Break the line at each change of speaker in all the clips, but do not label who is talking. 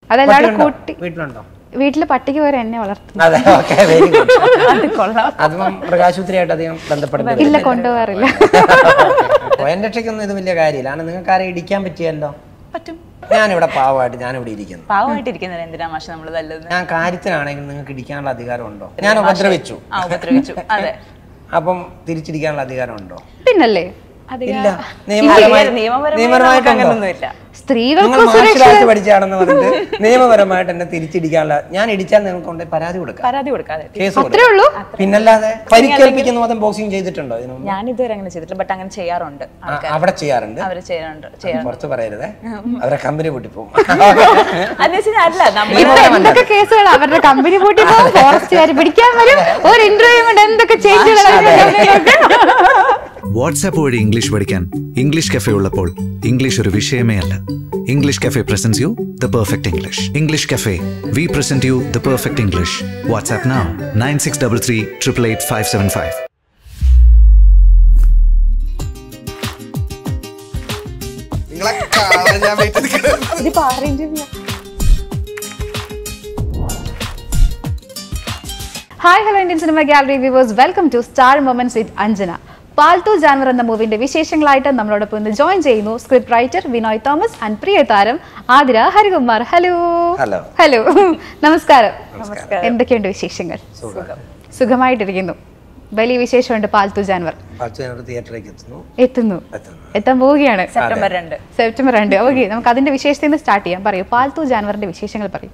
അതല്ലാതെ
പട്ടിയുണ്ടോ?
കൂട്ടി
വീട്ടിലുണ്ടോ
വീട്ടില് പട്ടിക്ക് വരെ എന്നെ വളർത്തും
അതെ ഓക്കെ വെരി ഗുഡ്
അത് കൊള്ളാം
അതും മൃഗാശുപത്രിയായിട്ട് അധികം ബന്ധപ്പെടുന്നത്
ഇല്ല കൊണ്ടുപോകാറില്ല
സ്വയം രക്ഷയ്ക്കൊന്നും ഇത് വലിയ കാര്യമില്ല കാരണം നിങ്ങൾക്ക് ആരെ ഇടിക്കാൻ പറ്റിയല്ലോ
പറ്റും
ഞാനിവിടെ പാവമായിട്ട് ഞാനിവിടെ ഇരിക്കുന്നു
പാവമായിട്ടിരിക്കുന്നതിന് എന്തിനാ മാഷ നമ്മൾ തല്ലുന്നത്
ഞാൻ കാര്യത്തിനാണെങ്കിൽ നിങ്ങൾക്ക് ഇടിക്കാനുള്ള അധികാരമുണ്ടോ ഞാൻ ഉപദ്രവിച്ചു
ആ ഉപദ്രവിച്ചു അതെ
അപ്പം തിരിച്ചിടിക്കാനുള്ള അധികാരമുണ്ടോ
പിന്നല്ലേ
ഇല്ല
ഇല്ല,
നിയമപരമായി
നിയമപരമായി
നിയമപരമായിട്ടുണ്ടോ
അങ്ങനൊന്നുമില്ല
സ്ത്രീകൾക്ക്
നിങ്ങൾ മാർഷൽ ആർട്സ് പഠിച്ചാണെന്ന് പറഞ്ഞിട്ട് നിയമപരമായിട്ട് എന്നെ തിരിച്ചിടിക്കാനുള്ള ഞാൻ ഇടിച്ചാൽ നിങ്ങൾക്ക് കൊണ്ട് പരാതി കൊടുക്കാം
പരാതി കൊടുക്കാതെ
കേസ്
അത്രേ ഉള്ളൂ
പിന്നല്ലാതെ പരിക്കേൽപ്പിക്കുന്ന മതം ബോക്സിംഗ് ചെയ്തിട്ടുണ്ടോ ഇതിനു മുമ്പ്?
ഞാൻ ഇതുവരെ അങ്ങനെ ചെയ്തിട്ടില്ല ബട്ട് അങ്ങനെ ചെയ്യാറുണ്ട്
ആ, അവിടെ ചെയ്യാറുണ്ട്
അവര് ചെയ്യാറുണ്ട് ചെയ്യാറുണ്ട്
പുറത്ത് പറയരുതേ അവരെ കമ്പനി പൊട്ടിപ്പോവും
അത് വെച്ചാൽ അല്ല നമ്മൾ
ഇപ്പൊ എന്തൊക്കെ കേസുകൾ അവരുടെ കമ്പനി പൂട്ടി പോകും ഫോറസ്റ്റുകാർ പിടിക്കാൻ വരും ഒരു ഇന്റർവ്യൂ കൊണ്ട് എന്തൊക്കെ ചേഞ്ചുകൾ
വാട്സാപ്പ് വഴി ഇംഗ്ലീഷ് പഠിക്കാൻ ഇംഗ്ലീഷ് കഫേ ഉള്ളപ്പോൾ ഇംഗ്ലീഷ് ഒരു വിഷയമേ അല്ല English cafe presents you the perfect English English cafe we present you the perfect English WhatsApp now nine six double three triple eight five seven five
നിങ്ങളെ കാണാൻ ഞാൻ wait നിൽക്കുന്നത്
ഇതിപ്പോ ആരുടെ interview
hi hello Indian cinema gallery viewers welcome to star moments with Anjana Palthu Janwar എന്ന മൂവിന്റെ വിശേഷങ്ങളായിട്ട് നമ്മളോടൊപ്പം ഇന്ന് ജോയിൻ ചെയ്യുന്നു script writer Vinoy Thomas and പ്രിയ താരം Athira Harikumar hello
hello
hello നമസ്കാരം എന്തൊക്കെയുണ്ട് വിശേഷങ്ങൾ സുഖമായിട്ടിരിക്കുന്നു വലിയ വിശേഷമുണ്ട് പാൽത്തു ജാൻവർ
പത്ത് ഞങ്ങൾ തിയേറ്ററിലേക്ക് എത്തുന്നു
എത്തുന്നു
എത്തുന്നു
എത്താൻ പോവുകയാണ്
സെപ്റ്റംബർ രണ്ട്
സെപ്റ്റംബർ രണ്ട് ഓക്കെ നമുക്ക് അതിന്റെ വിശേഷത്തിൽ നിന്ന് സ്റ്റാർട്ട് ചെയ്യാം പറയൂ പാൽത്തു ജാൻവറിന്റെ വിശേഷങ്ങൾ പറയൂ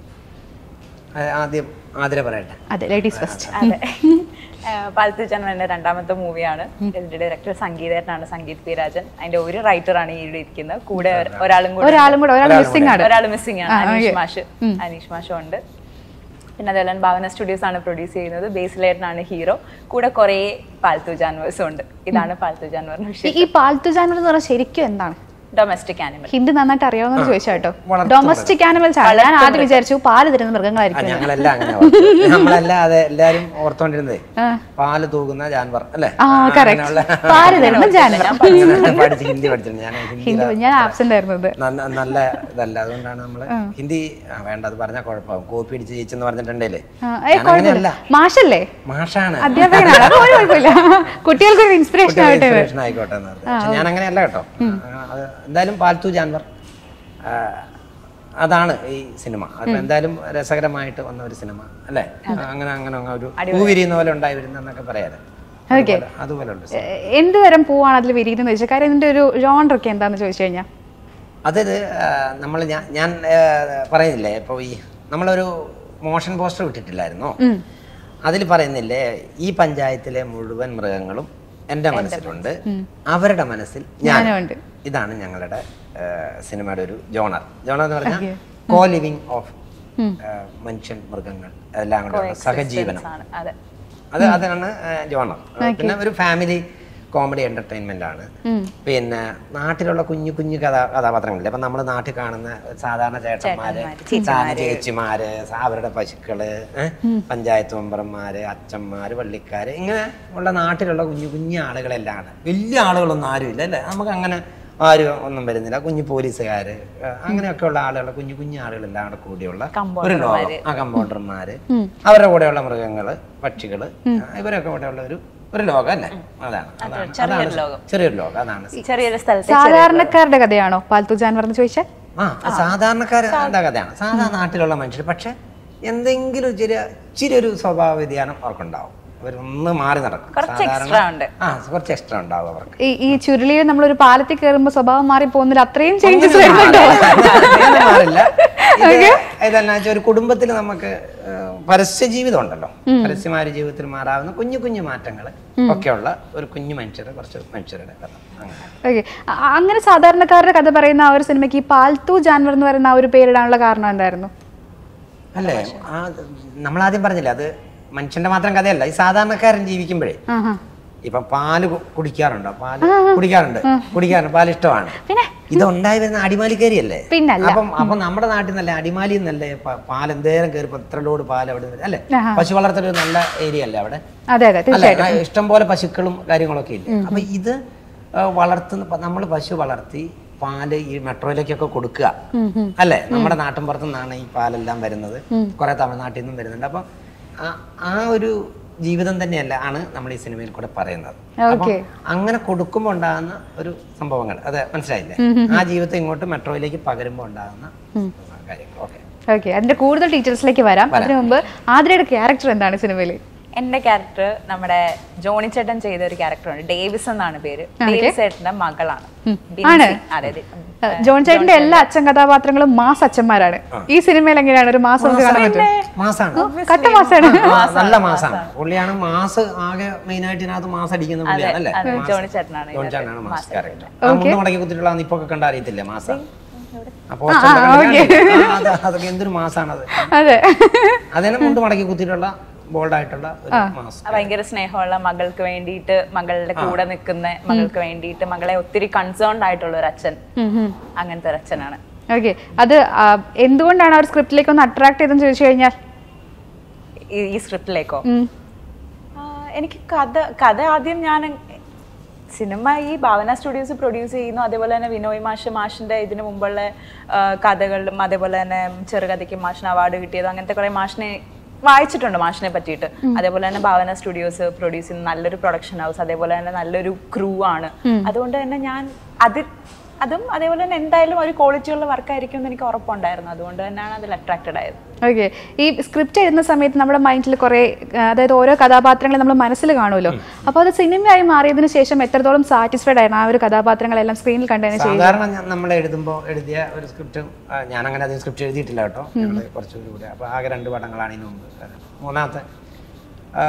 ആ, ആദ്യം ആതിര പറയട്ടെ
അതെ ലേഡീസ് ഫസ്റ്റ്
അതെ പാലത്തു ചാനൽ എന്റെ രണ്ടാമത്തെ മൂവിയാണ് ഇതിന്റെ ഡയറക്ടർ സംഗീതനാണ് സംഗീത് പി രാജൻ അതിന്റെ ഒരു റൈറ്ററാണ് ഈ ഇവിടെ ഇരിക്കുന്നത് കൂടെ ഒര- ഒരാളും കൂടെ
ഒരാളും കൂടെ ഒരാൾ മിസ്സിംഗ് ആണ്
ഒരാൾ മിസ്സിംഗ് ആണ്
ആ,
അനീഷ്
okay.
മാഷ് അനീഷ് മാഷും ഉണ്ട് പിന്നെ അതേപോലെ ഭാവന സ്റ്റുഡിയോസ് ആണ് പ്രൊഡ്യൂസ് ചെയ്യുന്നത് ബേസിലേട്ടനാണ് ഹീറോ കൂടെ കുറേ പാൽത്തു ജാൻവേഴ്സും ഉണ്ട് ഇതാണ് പാൽത്തു ജാൻവറിന്റെ
ഈ-
വിഷയം
ഈ പാൽത്തു ജാൻവർ എന്ന് പറഞ്ഞാൽ ശരിക്കും എന്താണ്
ഡൊമസ്റ്റിക് ആനിമൽ
ഹിന്ദി നന്നായിട്ട് അറിയാവുന്ന ചോദിച്ചാ കേട്ടോ
വളർത്തു
ഡൊമസ്റ്റിക് ആനിമൽസ് ആണ് ഞാൻ ആദ്യം വിചാരിച്ചു പാല് തരുന്ന
ആ,
മൃഗങ്ങളായിരിക്കും എന്ന്.
ഞങ്ങളെല്ലാം അങ്ങനെ ഓർത്തു. നമ്മളെല്ലാം അതെ എല്ലാരും ഓർത്തോണ്ടിരുന്നേ
ആ.
പാല് തൂകുന്ന ജാൻവർ അല്ലേ
ആ കറക്റ്റ്
അങ്ങനെയുള്ള
പാല് തരുന്ന ജാൻവർ
അങ്ങനെ പഠിച്ച് ഹിന്ദി പഠിച്ചിട്ടുണ്ട് ഞാൻ ഹിന്ദി
ഹിന്ദി ഞാൻ ആബ്സെന്റ് ആയിരുന്നത്
നന്ന- നല്ല ഇതല്ല അതുകൊണ്ടാണ് നമ്മള് ഹിന്ദി ആ, വേണ്ട അത് പറഞ്ഞാൽ കുഴപ്പമാകും കോപ്പി അടിച്ച് ജയിച്ചെന്ന് പറഞ്ഞിട്ടുണ്ടല്ലേ
ആ, ഏയ്
ഞാൻ അങ്ങനെയല്ല
കുഴപ്പമില്ല മാഷല്ലേ
മാഷാണ്
അധ്യാപകനാണ് അത് ഒരു കുഴപ്പമില്ല കുട്ടികൾക്ക് ഒരു ഇൻസ്പിറേഷൻ ആവട്ടെ ഇത്.
ഇൻസ്പിറേഷൻ ആയിക്കോട്ടെ എന്ന് പറഞ്ഞു. പക്ഷെ ഞാൻ അങ്ങനെയല്ല കേട്ടോ ആ, അത് എന്തായാലും പാൽത്തു ജാൻവർ ആ, അതാണ് ഈ സിനിമ അപ്പൊ എന്തായാലും രസകരമായിട്ട് വന്ന ഒരു സിനിമ അല്ലേ അങ്ങനെ അങ്ങനെ അങ്ങ് ഒരു പൂ വിരിയുന്ന പോലെ ഉണ്ടായി വരുന്നൊക്കെ പറയാതെ
Okay.
അതുപോലെ ഉണ്ട്
എ- എന്ത് തരം പൂവാണ് അതിൽ വിരിയുന്നത് ചോദിച്ചാൽ കാര്യം ഇതിന്റെ ഒരു ജോണ്ടർ ഒക്കെ എന്താന്ന് ചോദിച്ചു കഴിഞ്ഞാൽ
അതായത് നമ്മൾ ഞാൻ ഞാൻ ആ, പറയുന്നില്ലേ ഇപ്പോൾ ഈ നമ്മളൊരു മോഷൻ പോസ്റ്റർ വിട്ടിട്ടില്ലായിരുന്നോ അതിൽ പറയുന്നില്ലേ ഈ പഞ്ചായത്തിലെ മുഴുവൻ മൃഗങ്ങളും എൻ്റെ മനസ്സിലുണ്ട് അവരുടെ മനസ്സിൽ ഞാൻ
ഞാനുമുണ്ട്.
ഇതാണ് ഞങ്ങളുടെ ആ, സിനിമയുടെ ഒരു ജോണർ ജോണർ എന്ന് പറഞ്ഞാൽ കോ ലിവിങ് ഓഫ് മനുഷ്യൻ മൃഗങ്ങൾ എല്ലാം കൂടെ സഹജീവനം
ആണ് അതെ
അത് അതാണ് ജോണർ പിന്നെ ഒരു ഫാമിലി കോമഡി എന്റർടൈൻമെന്റ് ആണ് പിന്നെ നാട്ടിലുള്ള കുഞ്ഞു കുഞ്ഞു കഥാ കഥാപാത്രങ്ങളില്ലേ അപ്പൊ നമ്മൾ നാട്ടിൽ കാണുന്ന സാധാരണ ചേട്ടന്മാര് സാധാരണ ചേച്ചിമാര് സ- അവരുടെ പശുക്കള് ഏ, പഞ്ചായത്ത് മെമ്പർമാര് അച്ഛന്മാര് പള്ളിക്കാര് ഇങ്ങനെ ഉള്ള നാട്ടിലുള്ള കുഞ്ഞു കുഞ്ഞു ആളുകളെല്ലാം ആണ് വലിയ ആളുകളൊന്നും ആരുമില്ല അല്ലേ നമുക്ക് അങ്ങനെ ആരും ഒന്നും വരുന്നില്ല കുഞ്ഞു പോലീസുകാര് ഏ, അങ്ങനെയൊക്കെയുള്ള ആളുകൾ കുഞ്ഞു കുഞ്ഞു ആളുകളെല്ലാം കൂടെ കൂടിയുള്ള ഒരു ലോകം ആ കമ്പൗണ്ടർമാര് അവരുടെ കൂടെയുള്ള മൃഗങ്ങള് പക്ഷികള് ഇവരൊക്കെ കൂടെയുള്ള ഒരു ഒരു ലോകം അല്ലേ അതാണ് അതാണ് അതാണ് ചെറിയൊരു ലോകം അതാണ്
ചെറിയൊരു സ്ഥലത്ത്
സാധാരണക്കാരുടെ കഥയാണോ പാൽത്തു ജാൻവർ എന്ന് ചോദിച്ചാൽ
ആ സാധാരണക്കാരുടെ കഥയാണ് സാധാരണ നാട്ടിലുള്ള മനുഷ്യർ പക്ഷെ എന്തെങ്കിലും ചെറിയ ഇച്ചിരി ഒരു സ്വഭാവ വ്യതിയാനം അവർക്കുണ്ടാവും അവരൊന്ന് മാറി നടക്കും
കുറച്ച്
സാധാരണ-
extra ഉണ്ട്.
ആ കുറച്ച് എക്സ്ട്രാ ഉണ്ടാവും അവർക്ക്
ഈ ഈ ചുരുളിയിൽ നമ്മളൊരു പാലത്തിൽ കയറുമ്പോൾ സ്വഭാവം മാറി പോകുന്നില്ല അത്രയും ചേഞ്ചസ് വരുന്നുണ്ടോ
അങ്ങനെ മാറില്ല ഇത് ഇതെന്നാ വെച്ചാൽ ഒരു കുടുംബത്തിൽ നമുക്ക് ഏഹ്, പരസ്യ ജീവിതം ഉണ്ടല്ലോ പരസ്യമായ ജീവിതത്തിൽ മാറാവുന്ന കുഞ്ഞു കുഞ്ഞു മാറ്റങ്ങൾ ഒക്കെയുള്ള ഒരു കുഞ്ഞു മനുഷ്യരുടെ കുറച്ച് മനുഷ്യരുടെ കഥ അങ്ങനെ
ഓക്കെ അങ്ങനെ സാധാരണക്കാരുടെ കഥ പറയുന്ന ആ ഒരു സിനിമയ്ക്ക് ഈ പാൽത്തു ജാൻവർ എന്ന് പറയുന്ന ആ ഒരു പേരിടാനുള്ള കാരണം എന്തായിരുന്നു
അല്ലേ ആ നമ്മൾ ആദ്യം പറഞ്ഞില്ലേ അത് മനുഷ്യന്റെ മാത്രം കഥയല്ല ഈ സാധാരണക്കാരൻ ജീവിക്കുമ്പോഴേ
ആഹാ.
ഇപ്പൊ പാല് കു- കുടിക്കാറുണ്ടോ പാല് കുടിക്കാറുണ്ട് കുടിക്കാറുണ്ട് പാല് ഇഷ്ടമാണ്
പിന്നെ?
ഇത് ഉണ്ടായി വരുന്ന അടിമാലിക്കാരിയല്ലേ
പിന്നല്ല.
അപ്പം അപ്പം നമ്മുടെ നാട്ടിൽ നല്ല അടിമാലി എന്നല്ലേ പാൽ എന്തേരം കയറി ഇത്ര ലോഡ് പാൽ അവിടെ നിന്ന് വരും. അല്ലേ
ആഹാ.
പശു വളർത്തൽ ഒരു നല്ല ഏരിയ അല്ലേ അവിടെ
അതെ അതെ
അല്ലെ
തീർച്ചയായിട്ടും
ഇഷ്ടം പോലെ പശുക്കളും കാര്യങ്ങളൊക്കെ ഇല്ലേ അപ്പൊ ഇത് ആ, വളർത്തുന്ന നമ്മൾ പശു വളർത്തി പാല് ഈ മെട്രോയിലേക്കൊക്കെ കൊടുക്കുക അല്ലേ നമ്മുടെ നാട്ടിൻ പുറത്തു നിന്നാണ് ഈ പാലെല്ലാം വരുന്നത് കുറെ തമിഴ്നാട്ടിൽ നിന്നും വരുന്നുണ്ട് അപ്പൊ ആ- ആ ഒരു ജീവിതം തന്നെയല്ല ആണ് നമ്മൾ ഈ സിനിമയിൽ കൂടെ പറയുന്നത് അപ്പം
Okay.
അങ്ങനെ കൊടുക്കുമ്പോൾ ഉണ്ടാകുന്ന ഒരു സംഭവങ്ങൾ അതെ മനസ്സിലായില്ലേ ആ ജീവിതത്തെ ഇങ്ങോട്ട് മെട്രോയിലേക്ക് പകരുമ്പോൾ ഉണ്ടാകുന്ന കാര്യങ്ങൾ ഓക്കെ
ഓക്കെ അതിന്റെ കൂടുതൽ ഡീറ്റെയിൽസിലേക്ക് വരാം അതിനു മുമ്പ് ആതിരയുടെ ക്യാരക്ടർ എന്താണ് സിനിമയിൽ
എന്റെ ക്യാരക്ടർ നമ്മുടെ ജോണി ചേട്ടൻ ചെയ്ത ഒരു ക്യാരക്ടറുണ്ട് ഡേവിസ് എന്നാണ് പേര് ഡേവിസ് ചേട്ടന്റെ മകളാണ് ബിൻസി.
ആണ്?
അതെ അതെ
ജോൺ ചേട്ടന്റെ എല്ലാ അച്ഛൻ കഥാപാത്രങ്ങളും മാസ് അച്ഛന്മാരാണ് ഈ സിനിമയിൽ എങ്ങനെയാണ് ഒരു മാസം നമുക്ക് കാണാൻ പറ്റും
മാസാണ്
കട്ട മാസാണ്
ആ, നല്ല മാസാണ് പുള്ളിയാണ് മാസ് ആകെ മെയിൻ ആയിട്ട് ഇതിനകത്ത് മാസ് അടിക്കുന്ന പുള്ളിയാണ് അല്ലേ
അതെ,
മാസ്.
ജോണി ചേട്ടനാണ്
ജോണി
ഇതിനകത്ത്
ചേട്ടനാണ് മാസ്
മാസ്
ക്യാരക്ടർ ആ മുണ്ട് മടക്കി കുത്തിട്ടുള്ള ഇപ്പൊ ഒക്കെ കണ്ട അറിയത്തില്ലേ മാസ അപ്പോ അതൊക്കെ എന്തൊരു മാസാണത്
അതെ
അതിനെ മുണ്ട് മടക്കി കുത്തിയിട്ടുള്ള ബോൾഡ് ആയിട്ടുള്ള ഒരു മാസ്
ഭയങ്കര സ്നേഹമുള്ള മകൾക്ക് വേണ്ടിയിട്ട് മകളുടെ കൂടെ നിൽക്കുന്ന മകൾക്ക് വേണ്ടിയിട്ട് മകളെ ഒത്തിരി കൺസേൺഡ് ആയിട്ടുള്ള ഒരു അച്ഛൻ അങ്ങനത്തെ ഒരു അച്ഛനാണ്
ഓക്കെ അത് ആ, എന്തുകൊണ്ടാണ് ആ ഒരു സ്ക്രിപ്റ്റിലേക്ക് ഒന്ന് അട്രാക്ട് ചെയ്തെന്ന് ചോദിച്ചു കഴിഞ്ഞാൽ
ഈ- ഈ സ്ക്രിപ്റ്റിലേക്കോ
ഉം.
എനിക്ക് കഥ കഥ ആദ്യം ഞാൻ സിനിമ ഈ ഭാവന സ്റ്റുഡിയോസ് പ്രൊഡ്യൂസ് ചെയ്യുന്നു അതേപോലെ തന്നെ വിനോയ് മാഷ് മാഷിന്റെ ഇതിനു മുമ്പുള്ള ആ, കഥകളിലും അതേപോലെ തന്നെ ചെറുകഥയ്ക്ക് മാഷിന് അവാർഡ് കിട്ടിയത് അങ്ങനത്തെ കുറെ മാഷിനെ വായിച്ചിട്ടുണ്ട് മാഷിനെ പറ്റിയിട്ട് അതേപോലെ തന്നെ ഭാവന സ്റ്റുഡിയോസ് പ്രൊഡ്യൂസ് ചെയ്യുന്ന നല്ലൊരു പ്രൊഡക്ഷൻ ഹൗസ് അതേപോലെ തന്നെ നല്ലൊരു ക്രൂ ആണ് അതുകൊണ്ട് തന്നെ ഞാൻ അത് അതും അതേപോലെ തന്നെ എന്തായാലും ഒരു ക്വാളിറ്റിയുള്ള വർക്ക് ആയിരിക്കും എന്ന് എനിക്ക് ഉറപ്പുണ്ടായിരുന്നു അതുകൊണ്ട് തന്നെയാണ് അതിൽ അട്രാക്റ്റഡ് ആയത്
ഓക്കെ ഈ സ്ക്രിപ്റ്റ് എഴുതുന്ന സമയത്ത് നമ്മുടെ മൈൻഡിൽ കുറെ അതായത് ഓരോ കഥാപാത്രങ്ങളെ നമ്മൾ മനസ്സിൽ കാണുമല്ലോ അപ്പോൾ അത് സിനിമയായി മാറിയതിനു ശേഷം എത്രത്തോളം സാറ്റിസ്ഫൈഡ് ആയിരുന്നു ആ ഒരു കഥാപാത്രങ്ങളെല്ലാം സ്ക്രീനിൽ കണ്ടതിന് ശേഷം
സാധാരണ ഞാൻ നമ്മൾ എഴുതുമ്പോൾ എഴുതിയ ഒരു സ്ക്രിപ്റ്റും ഞാൻ അങ്ങനെ അധികം സ്ക്രിപ്റ്റ് എഴുതിയിട്ടില്ല കേട്ടോ ഞങ്ങൾ കുറച്ചുകൂടി കൂടെ അപ്പോൾ ആകെ രണ്ട് പടങ്ങളാണ് ഇതിനു മുമ്പ് അത് മൂന്നാമത്തെ ആ,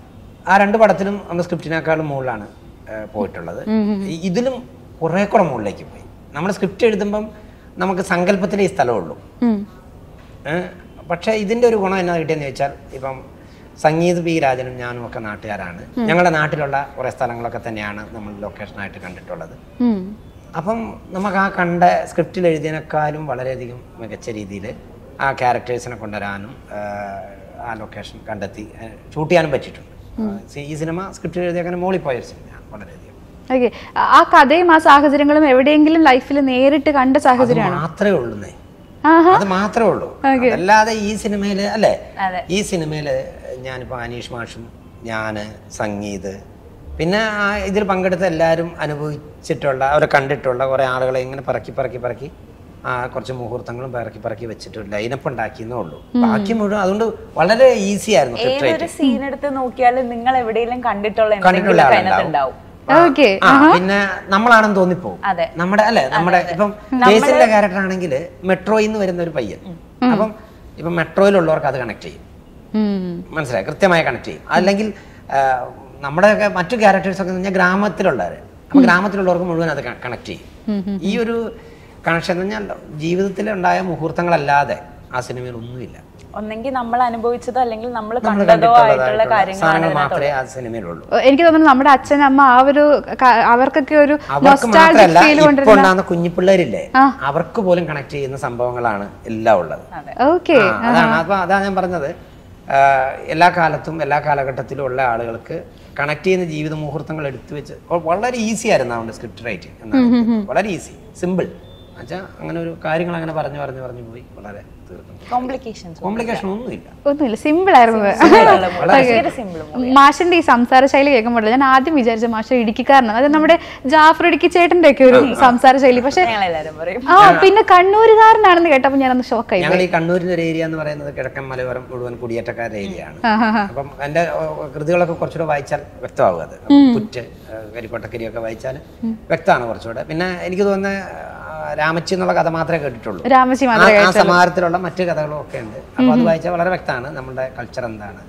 ആ രണ്ട് പടത്തിലും നമ്മൾ സ്ക്രിപ്റ്റിനേക്കാളും മുകളിലാണ് ആ, പോയിട്ടുള്ളത് ഈ- ഇതിലും കുറേ കൂടെ മുകളിലേക്ക് പോയി നമ്മൾ സ്ക്രിപ്റ്റ് എഴുതുമ്പം നമുക്ക് സങ്കല്പത്തിലേ ഈ സ്ഥലമുള്ളൂ
ഉം.
ഏഹ് പക്ഷേ ഇതിൻ്റെ ഒരു ഗുണം എന്നാ കിട്ടിയെന്ന് ചോദിച്ചാൽ ഇപ്പം സംഗീത് പി രാജനും ഞാനും ഒക്കെ നാട്ടുകാരാണ് ഞങ്ങളുടെ നാട്ടിലുള്ള കുറേ സ്ഥലങ്ങളൊക്കെ തന്നെയാണ് നമ്മൾ ലൊക്കേഷനായിട്ട് കണ്ടിട്ടുള്ളത്
ഉം.
അപ്പം നമുക്ക് ആ കണ്ട സ്ക്രിപ്റ്റിൽ എഴുതിയതിനേക്കാളും വളരെയധികം മികച്ച രീതിയിൽ ആ ക്യാരക്ടേഴ്സിനെ കൊണ്ടുവരാനും ആഹ്, ആ ലൊക്കേഷൻ കണ്ടെത്തി ഷൂട്ട് ചെയ്യാനും പറ്റിയിട്ടുണ്ട് ആഹ് ഈ സിനിമ സ്ക്രിപ്റ്റ് എഴുതിയ അങ്ങനെ മോളിൽ പോയ ഒരു സിനിമയാണ് വളരെയധികം
ഓക്കെ ആ കഥയും ആ സാഹചര്യങ്ങളും എവിടെയെങ്കിലും ലൈഫിൽ നേരിട്ട് കണ്ട
അത്
സാഹചര്യമാണ്
മാത്രമേ ഉള്ളൂന്നേ
ആഹാ
അത് മാത്രമേ ഉള്ളൂ അതല്ലാതെ ഈ സിനിമയിൽ അല്ലേ
അതെ.
ഈ സിനിമയിൽ ഞാനിപ്പോൾ അനീഷ് മാഷും ഞാന് സംഗീത് പിന്നെ ആ ഇതിൽ പങ്കെടുത്ത എല്ലാവരും അനുഭവിച്ചിട്ടുള്ള അവരെ കണ്ടിട്ടുള്ള കുറേ ആളുകളെ ഇങ്ങനെ പറക്കി പറക്കി പറക്കി ആ കുറച്ച് മുഹൂർത്തങ്ങളും പറക്കി പറക്കി വെച്ചിട്ട് ലൈനപ്പ് ഉണ്ടാക്കിയെന്നേ ഉള്ളൂ ബാക്കി മുഴുവൻ അതുകൊണ്ട് വളരെ ഈസി ആയിരുന്നു സ്ക്രിപ്റ്റ്
ഏതൊരു
റൈറ്റിംഗ്
സീൻ എടുത്ത് നോക്കിയാലും നിങ്ങൾ എവിടെയെങ്കിലും കണ്ടിട്ടുള്ള
കണ്ടിട്ടുള്ള
എന്തെങ്കിലും അതിനകത്ത്
ആളുണ്ടാവും.
ഉണ്ടാവും
ഓക്കെ
ആ പിന്നെ നമ്മളാണെന്ന് തോന്നിപ്പോവും
അതെ.
നമ്മുടെ അല്ലെ നമ്മുടെ ഇപ്പം കേസിന്റെ ക്യാരക്ടർ ആണെങ്കിൽ മെട്രോയിൽ നിന്ന് വരുന്ന ഒരു പയ്യൻ അപ്പം ഇപ്പം മെട്രോയിലുള്ളവർക്ക് അത് കണക്ട് ചെയ്യും മനസ്സിലായി കൃത്യമായി കണക്ട് ചെയ്യും അല്ലെങ്കിൽ ആ, നമ്മുടെയൊക്കെ മറ്റു ക്യാരക്ടേഴ്സ് ഒക്കെ എന്ന് പറഞ്ഞാൽ ഗ്രാമത്തിലുള്ളവർ അപ്പം ഗ്രാമത്തിലുള്ളവർക്ക് മുഴുവൻ അത് കണക്ട് ചെയ്യും ഈ ഒരു കണക്ഷൻ എന്ന് പറഞ്ഞാൽ ജീവിതത്തിൽ ഉണ്ടായ മുഹൂർത്തങ്ങളല്ലാതെ ആ സിനിമയിൽ ഒന്നുമില്ല
ഒന്നെങ്കിൽ നമ്മൾ അനുഭവിച്ചതോ അല്ലെങ്കിൽ നമ്മൾ
നമ്മൾ
കണ്ടതോ ആയിട്ടുള്ള
കണ്ടിട്ടുള്ളതായിട്ടുള്ള
കാര്യങ്ങളാണ്
സാധനങ്ങൾ
ഇതിനകത്ത്
മാത്രമേ ആ സിനിമയിലുള്ളൂ
എനിക്ക് തോന്നുന്നു നമ്മുടെ അച്ഛൻ അമ്മ ആ ഒരു ക- അവർക്കൊക്കെ ഒരു
അവർക്ക്
nostalgic
മാത്രമല്ല
feel
ഇപ്പൊ
കൊണ്ടിരുന്ന
ഉണ്ടാകുന്ന കുഞ്ഞിപ്പിള്ളേരില്ലേ അവർക്ക് പോലും കണക്ട് ചെയ്യുന്ന സംഭവങ്ങളാണ് എല്ലാം ഉള്ളത്
ഓക്കെ
ആ, അതാണ് അപ്പൊ അതാണ് ഞാൻ പറഞ്ഞത് ആ, എല്ലാ കാലത്തും എല്ലാ കാലഘട്ടത്തിലും ഉള്ള ആളുകൾക്ക് കണക്ട് ചെയ്യുന്ന ജീവിത മുഹൂർത്തങ്ങൾ എടുത്തു വെച്ച് വ- വളരെ ഈസി ആയിരുന്നു അതുകൊണ്ട് സ്ക്രിപ്റ്റ് റൈറ്റിംഗ് എന്നാണ് വളരെ ഈസി സിമ്പിൾ എന്നുവെച്ചാൽ അങ്ങനെ ഒരു കാര്യങ്ങൾ അങ്ങനെ പറഞ്ഞു പറഞ്ഞു പറഞ്ഞു പോയി വളരെ തീർന്നു
കോംപ്ലിക്കേഷൻസ്
കോംപ്ലിക്കേഷൻ ഒന്നുമില്ല
ഒന്നുമില്ല സിമ്പിൾ ആയിരുന്നു
ഭയങ്കര സിമ്പിൾ
മാഷിന്റെ ഈ സംസാര ശൈലി കേൾക്കുമ്പോഴല്ല ഞാൻ ആദ്യം വിചാരിച്ച മാഷ ഇടുക്കിക്കാരനാണ് അത് നമ്മുടെ ജാഫർ ഇടുക്കി ചേട്ടന്റെ ഒക്കെ ഒരു സംസാര ശൈലി പക്ഷെ
ഞങ്ങളെല്ലാരും പറയും
ആ പിന്നെ കണ്ണൂരുകാരനാണെന്ന് കേട്ടപ്പോ ഞാനൊന്ന് ഷോക്കായി
ഞങ്ങൾ ഈ കണ്ണൂരിന്റെ ഒരു ഏരിയ എന്ന് പറയുന്നത് കിഴക്കൻ മലയോരം മുഴുവൻ കുടിയേറ്റക്കാരുടെ ഏരിയയാണ് അപ്പം എൻ്റെ ഏഹ്, കൃതികളൊക്കെ കുറച്ചുകൂടെ വായിച്ചാൽ വ്യക്തമാകും അത് പുറ്റ് ഏഹ്, കരിക്കോട്ടക്കരിയൊക്കെ വായിച്ചാൽ വ്യക്തമാണ് കുറച്ചുകൂടെ പിന്നെ എനിക്ക് തോന്നുന്നത് ആ, രാമച്ചി എന്നുള്ള കഥ മാത്രമേ കേട്ടിട്ടുള്ളൂ
രാമച്ചി
ആ-
മാത്രമേ
ആ സമാഹാരത്തിലുള്ള മറ്റു കഥകളും ഒക്കെ ഉണ്ട് അപ്പൊ അത് വായിച്ചാൽ വളരെ വ്യക്തമാണ് നമ്മുടെ കൾച്ചർ എന്താണ്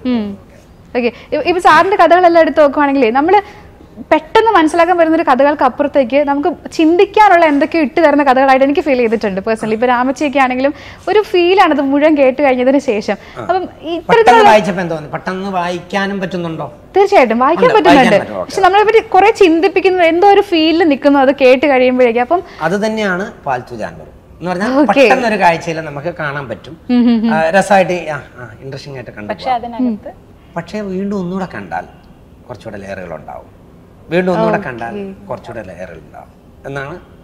ഓക്കെ ഇപ്പൊ സാറിന്റെ കഥകളെല്ലാം എടുത്ത് നോക്കുവാണെങ്കിൽ നമ്മള് പെട്ടെന്ന് മനസ്സിലാക്കാൻ വരുന്ന ഒരു കഥകൾക്ക് അപ്പുറത്തേക്ക് നമുക്ക് ചിന്തിക്കാനുള്ള എന്തൊക്കെയോ ഇട്ട് തരുന്ന കഥകളായിട്ട് എനിക്ക് ഫീൽ ചെയ്തിട്ടുണ്ട് പേഴ്സണലി ഇപ്പൊ രാമച്ചിയൊക്കെ ആണെങ്കിലും ഒരു ഫീലാണ് അത് മുഴുവൻ കേട്ട് കഴിഞ്ഞതിന് ശേഷം അപ്പം ഇത്തരത്തിലുള്ള
പെട്ടെന്ന് വായിച്ചപ്പോ എന്താ തോന്നി പെട്ടെന്ന് വായിക്കാനും പറ്റുന്നുണ്ടോ
തീർച്ചയായിട്ടും വായിക്കാൻ
ഉണ്ട്,
പറ്റുന്നുണ്ട്
വായിക്കാൻ പറ്റും,
പക്ഷെ നമ്മളെ പറ്റി കുറെ ചിന്തിപ്പിക്കുന്നത് എന്തോ ഒരു ഫീലിൽ നിൽക്കുന്നു അത് കേട്ട് കഴിയുമ്പോഴേക്കും അപ്പം
അത് തന്നെയാണ് പാൽത്തു ജാൻവർ എന്ന് പറഞ്ഞാൽ
Okay.
പെട്ടെന്ന് ഒരു കാഴ്ചയിൽ നമുക്ക് കാണാൻ പറ്റും ആ, രസമായിട്ട് ഇൻട്രസ്റ്റിംഗ് ആയിട്ട് കണ്ടു
പക്ഷെ അതിനകത്ത്
പക്ഷേ വീണ്ടും ഒന്നുകൂടെ കണ്ടാൽ കുറച്ചുകൂടെ ലെയറുകൾ ഉണ്ടാവും വീണ്ടും ഒന്നുകൂടെ കണ്ടാൽ കുറച്ചുകൂടെ ലെയറുകൾ ഉണ്ടാവും എന്നാണ്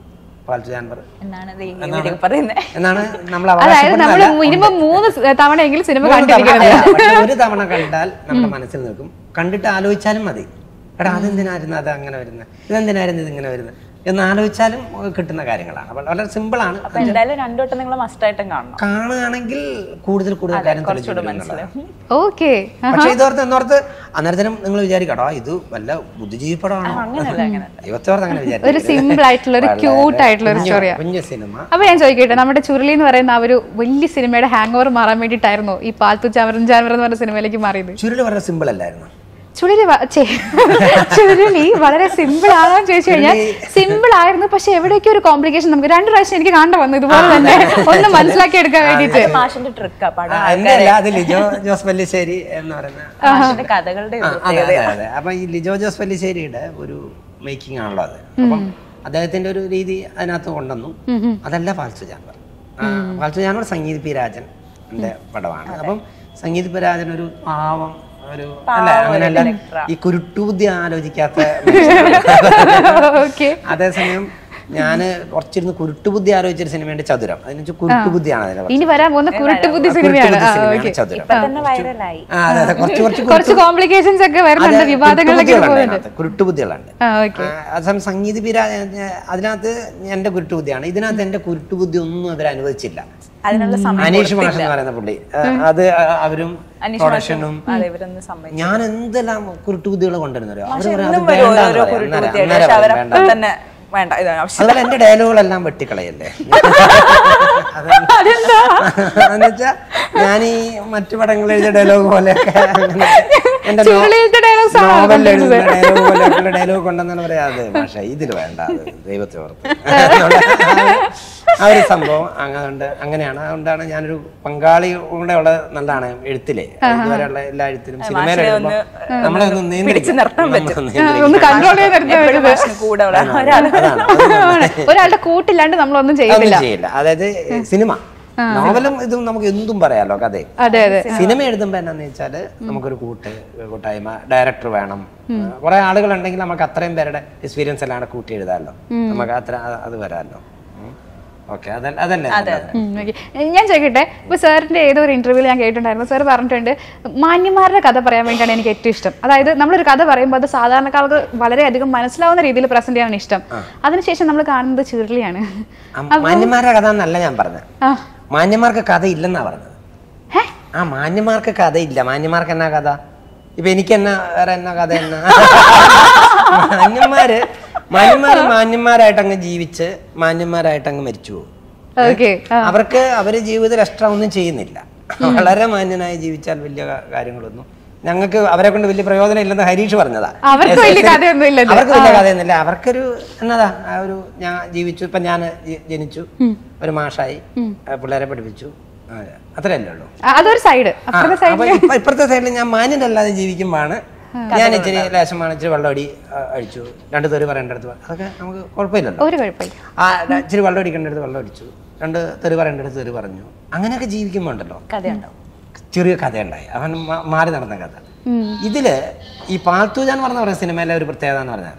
പാൽത്തു ജാൻവർ
എന്നാണ് ദേ ഈ വീഡിയോ പറയുന്നത്
എന്നാണ് നമ്മൾ
അതായത് നമ്മൾ
അവകാശപ്പെടുന്നതല്ല.
മിനിമം മൂന്ന് സ് തവണയെങ്കിലും സിനിമ
മൂന്ന് തവണ
കണ്ടിരിക്കുന്നത്
അല്ല, പക്ഷെ ഒരു തവണ കണ്ടാൽ നമ്മുടെ മനസ്സിൽ നിൽക്കും കണ്ടിട്ട് ആലോചിച്ചാലും മതി എടാ അതെന്തിനായിരുന്നു അത് അങ്ങനെ വരുന്നത് ഇതെന്തിനായിരുന്നു ഇത് ഇങ്ങനെ വരുന്നത് എന്ന് ആലോചിച്ചാലും ഏഹ്, കിട്ടുന്ന കാര്യങ്ങളാണ് അപ്പോൾ വളരെ സിമ്പിളാണ്
അപ്പൊ എന്തായാലും രണ്ടു വട്ടം നിങ്ങൾ മസ്റ്റായിട്ടും കാണണം
കാണുകയാണെങ്കിൽ കൂടുതൽ കൂടുതൽ കാര്യം തെളിഞ്ഞു
കുറച്ചുകൂടെ
വരും എന്നുള്ളതാണ്.
മനസ്സിലാവും
ഓക്കെ
പക്ഷെ ഇതോർത്ത് എന്നോർത്ത് അന്നേരത്തിനും നിങ്ങൾ വിചാരിക്കട്ടോ ഇത് വല്ല ബുദ്ധിജീവി പടമാണോ
അങ്ങനല്ല അങ്ങനെ
ദൈവത്തോർത്ത് അങ്ങനെ
ഒരു
വിചാരിക്കരുത്.
സിമ്പിൾ ആയിട്ടുള്ള ഒരു
വളരെ
ക്യൂട്ട് ആയിട്ടുള്ള ഒരു
കുഞ്ഞ്
സ്റ്റോറിയാ
കുഞ്ഞ് സിനിമ
അപ്പൊ ഞാൻ ചോദിക്കട്ടെ നമ്മുടെ ചുരുളി എന്ന് പറയുന്ന ആ ഒരു വലിയ സിനിമയുടെ ഹാങ് ഓവർ മാറാൻ വേണ്ടിയിട്ടായിരുന്നു ഈ പാൽത്തു ചാമരൻ ചാമരൻ എന്ന് പറഞ്ഞ സിനിമയിലേക്ക് മാറിയത്
ചുരുള് വളരെ സിമ്പിൾ അല്ലായിരുന്നു
ചുരുളി വ- ഛെ, ചുരുളി വളരെ സിമ്പിൾ ആണോ ചോദിച്ചു കഴിഞ്ഞാൽ സിമ്പിൾ ആയിരുന്നു പക്ഷെ എവിടേക്കോ ഒരു കോംപ്ലിക്കേഷൻ നമുക്ക് രണ്ടു പ്രാവശ്യം എനിക്ക് കാണേണ്ട വന്നു ഇതുപോലെ തന്നെ ഒന്ന് മനസ്സിലാക്കി എടുക്കാൻ വേണ്ടിയിട്ട്
അത് മാഷിന്റെ ട്രിക്കാ പടം
എന്റെ അല്ല അത് ലിജോ ജോസ് പല്ലിശ്ശേരി എന്ന് പറയുന്ന
മാഷിന്റെ കഥകളുടെ
ആ,
ഒരു
അതെ അതെ അതെ അപ്പൊ ഈ ലിജോ ജോസ് പല്ലിശ്ശേരിയുടെ ഒരു മേക്കിംഗ് ആണല്ലോ അത് അപ്പം അദ്ദേഹത്തിന്റെ ഒരു രീതി അതിനകത്ത് കൊണ്ടുവന്നു അതല്ല ഫാൽസു ജാൻവർ ആ, ഫാൽസു ജാൻവർ സംഗീത് പി രാജൻ എന്റെ പടമാണ് അപ്പം സംഗീത് പി രാജൻ ഒരു പാവം ഒരു അല്ല അങ്ങനെയല്ല ഈ കുരുട്ടുബുദ്ധി ആലോചിക്കാത്ത മനുഷ്യനാണ്.
ഓക്കെ
അതേസമയം ഞാന് കുറച്ചിരുന്ന് കുരുട്ടുബുദ്ധി ആലോചിച്ചൊരു സിനിമയുണ്ട് ചതുരം അതിന് വെച്ചാൽ കുരുട്ടുബുദ്ധിയാണ് അതിനെ പറയുന്നത്.
ഇനി വരാൻ പോകുന്ന കുരുട്ടുബുദ്ധി
ആ,
സിനിമയാണ്
കുരുട്ടുബുദ്ധി
ആ,
സിനിമയാണ്
okay.
ചതുരം
ഇപ്പൊ തന്നെ വൈറലായി
ആ, അതെ, അതെ, കുറച്ച് കുറച്ച്
കുറച്ച് കോംപ്ലിക്കേഷൻസ് ഒക്കെ വരുന്നുണ്ട്
അതെ,
വിവാദങ്ങളിലേക്ക്
കുരുട്ടുബുദ്ധികളുണ്ട്
പോകുന്നുണ്ട്
അതിനകത്ത്, കുരുട്ടുബുദ്ധികളുണ്ട്
ആ ഓക്കെ
ആ, അതേസമയം സംഗീത പിര അതിനകത്ത് എന്റെ കുരുട്ടുബുദ്ധിയാണ് ഇതിനകത്ത് എന്റെ കുരുട്ടുബുദ്ധി ഒന്നും അവർ അനുവദിച്ചില്ല
അതിനുള്ള സമയം
അനീഷ് മാഷ് എന്ന് പറയുന്ന പുള്ളി ആ, അത് ആ, അവരും
അനീഷ്
പ്രൊഡക്ഷനും
അതെ ഇവരൊന്നും സമ്മതിച്ചു
ഞാൻ എന്തെല്ലാം കുരുട്ടുബുദ്ധികൾ കൊണ്ടുവരുന്നോ അവര് പറയും, അത്
എന്നും വരും
വേണ്ടാന്ന്
ഓരോരോ
പറയും.
കുരുട്ട്
അന്നേരം-
കുത്തിയായിട്ട്
അന്നേരം
പക്ഷെ
പറയും,
അവരപ്പം
വേണ്ട.
തന്നെ വേണ്ട ഇതാണ് ആവശ്യം
അതുപോലെ എന്റെ ഡയലോഗുകളെല്ലാം വെട്ടിക്കളയല്ലേ എന്നുവെച്ചാ ഞാൻ ഈ മറ്റു പടങ്ങളിൽ എഴുതിയ ഡയലോഗ് പോലെയൊക്കെ അങ്ങനെ എന്റെ നോ-
ചുരുളിയിലത്തെ dialogues ആണോ
നോവലിൽ എഴുതുന്ന ഡയലോഗ് പോലെയൊക്കെയുള്ള ഡയലോഗ് കൊണ്ടെന്നാണ് പറയാ അത് പക്ഷേ ഇതിൽ വേണ്ട അത് ദൈവത്തെ ഓർത്ത് ആ ഒരു സംഭവം അതുകൊണ്ട് അങ്ങനെയാണ് അതുകൊണ്ടാണ് ഞാനൊരു പങ്കാളി കൂടെ ഉള്ള നല്ലതാണ് എഴുത്തിലെ ഇതുവരെയുള്ള എല്ലാ എഴുത്തിലും സിനിമയിൽ
മാഷിനെ
എഴുതുമ്പോൾ
ഒന്ന്,
നമ്മളെ ഒന്ന്
പിടിച്ച് നിർത്താൻ പറ്റും.
ഒന്ന് കൺട്രോൾ ചെയ്ത് നിർത്താൻ
എപ്പോഴും മാഷിന് കൂടെ ഉള്ള ഒരാൾ
അതാണ് അത്
ഒരാളുടെ കൂട്ടില്ലാണ്ട് നമ്മളൊന്നും
ഒന്നും
ചെയ്യുന്നില്ല
ചെയ്യില്ല അതായത് സിനിമ നോവലും ഇതും നമുക്ക് എന്തും പറയാലോ കഥ
അതെ അതെ
സിനിമ എഴുതുമ്പോ എന്നാന്ന് വെച്ചാല് നമുക്കൊരു കൂട്ട് കൂട്ടായ്മ ഡയറക്ടർ വേണം കുറെ ആളുകൾ ഉണ്ടെങ്കിൽ നമുക്ക് അത്രയും പേരുടെ എക്സ്പീരിയൻസ് എല്ലാം കൂട്ടി എഴുതാമല്ലോ നമുക്ക് അത്ര അത് അത് വരാമല്ലോ ഓക്കെ അതല്ല അതല്ലേ നല്ലത്.
ഉം, okay. ഞാൻ ചോദിക്കട്ടെ ഇപ്പൊ സാറിന്റെ ഏതോ ഒരു ഇന്റർവ്യൂവിൽ ഞാൻ കേട്ടിട്ടുണ്ടായിരുന്നു സാർ പറഞ്ഞിട്ടുണ്ട് മാന്യന്മാരുടെ കഥ പറയാൻ വേണ്ടിയാണ് എനിക്ക് ഏറ്റവും ഇഷ്ടം അതായത് നമ്മളൊരു കഥ പറയുമ്പോൾ അത് സാധാരണക്കാർക്ക് വളരെയധികം മനസ്സിലാവുന്ന രീതിയിൽ പ്രസന്റ് ചെയ്യാനാണ് ഇഷ്ടം അതിനുശേഷം നമ്മൾ കാണുന്നത് ചുരുളിയാണ്
ആ, മാന്യന്മാരുടെ കഥ എന്നല്ല ഞാൻ പറഞ്ഞത്
ആ
മാന്യന്മാർക്ക് കഥ ഇല്ലെന്നാ പറഞ്ഞത്
ഹേ?
ആ മാന്യന്മാർക്ക് കഥയില്ല മാന്യന്മാർക്ക് എന്നാ കഥ ഇപ്പൊ എനിക്ക് എന്നാ വേറെ എന്നാ കഥ എന്നാ മാന്യന്മാര് മാന്യന്മാര് മാന്യന്മാരായിട്ട് അങ്ങ് ജീവിച്ച് മാന്യന്മാരായിട്ട് അങ്ങ് മരിച്ചു പോകും
ഓക്കെ
അവർക്ക് അവര് ജീവിതത്തിൽ എക്സ്ട്രാ ഒന്നും ചെയ്യുന്നില്ല വളരെ മാന്യനായി ജീവിച്ചാൽ വലിയ കാ- കാര്യങ്ങളൊന്നും ഞങ്ങൾക്ക് അവരെ കൊണ്ട് വലിയ പ്രയോജനം ഇല്ലെന്ന് ഹരീഷ് പറഞ്ഞതാ
അവർക്ക് വലിയ കഥയൊന്നും ഇല്ലല്ലോ.
അവർക്ക് വലിയ കഥയൊന്നുമില്ല അവർക്കൊരു എന്നതാ ആ ഒരു ഞാൻ ജീവിച്ചു ഇപ്പൊ ഞാൻ ജനിച്ചു ഒരു മാഷായി ആ, പിള്ളേരെ പഠിപ്പിച്ചു ആ, അത്രയല്ലേ ഉള്ളൂ
അതൊരു സൈഡ്
ആ,
അപ്പുറത്തെ സൈഡ്
അപ്പൊ ഇപ്പ- ഇപ്പുറത്തെ സൈഡിൽ ഞാൻ മാന്യനല്ലാതെ ജീവിക്കുമ്പോഴാണ് ഞാൻ ഇച്ചിരി ലേശമാണ് ഇച്ചിരി വെള്ളമടി ആ, അടിച്ചു രണ്ട് തെറി പറയേണ്ടടുത്ത് അതൊക്കെ നമുക്ക് കുഴപ്പമില്ലല്ലോ
ഒരു കുഴപ്പമില്ല
ആ ര- ഇച്ചിരി വെള്ളം അടിക്കേണ്ടടുത്ത് വെള്ളം അടിച്ചു രണ്ട് തെറി പറയേണ്ടടുത്ത് തെറി പറഞ്ഞു അങ്ങനെയൊക്കെ ജീവിക്കുമ്പോൾ ഉണ്ടല്ലോ
കഥയുണ്ടാവും
ചെറിയ കഥയുണ്ടായി അവൻ മാ- മാറി നടന്ന കഥ ഇതില് ഈ പാൽത്തൂജാൻ പറഞ്ഞ പറയുന്ന സിനിമയിലെ ഒരു പ്രത്യേകത എന്ന് പറഞ്ഞാൽ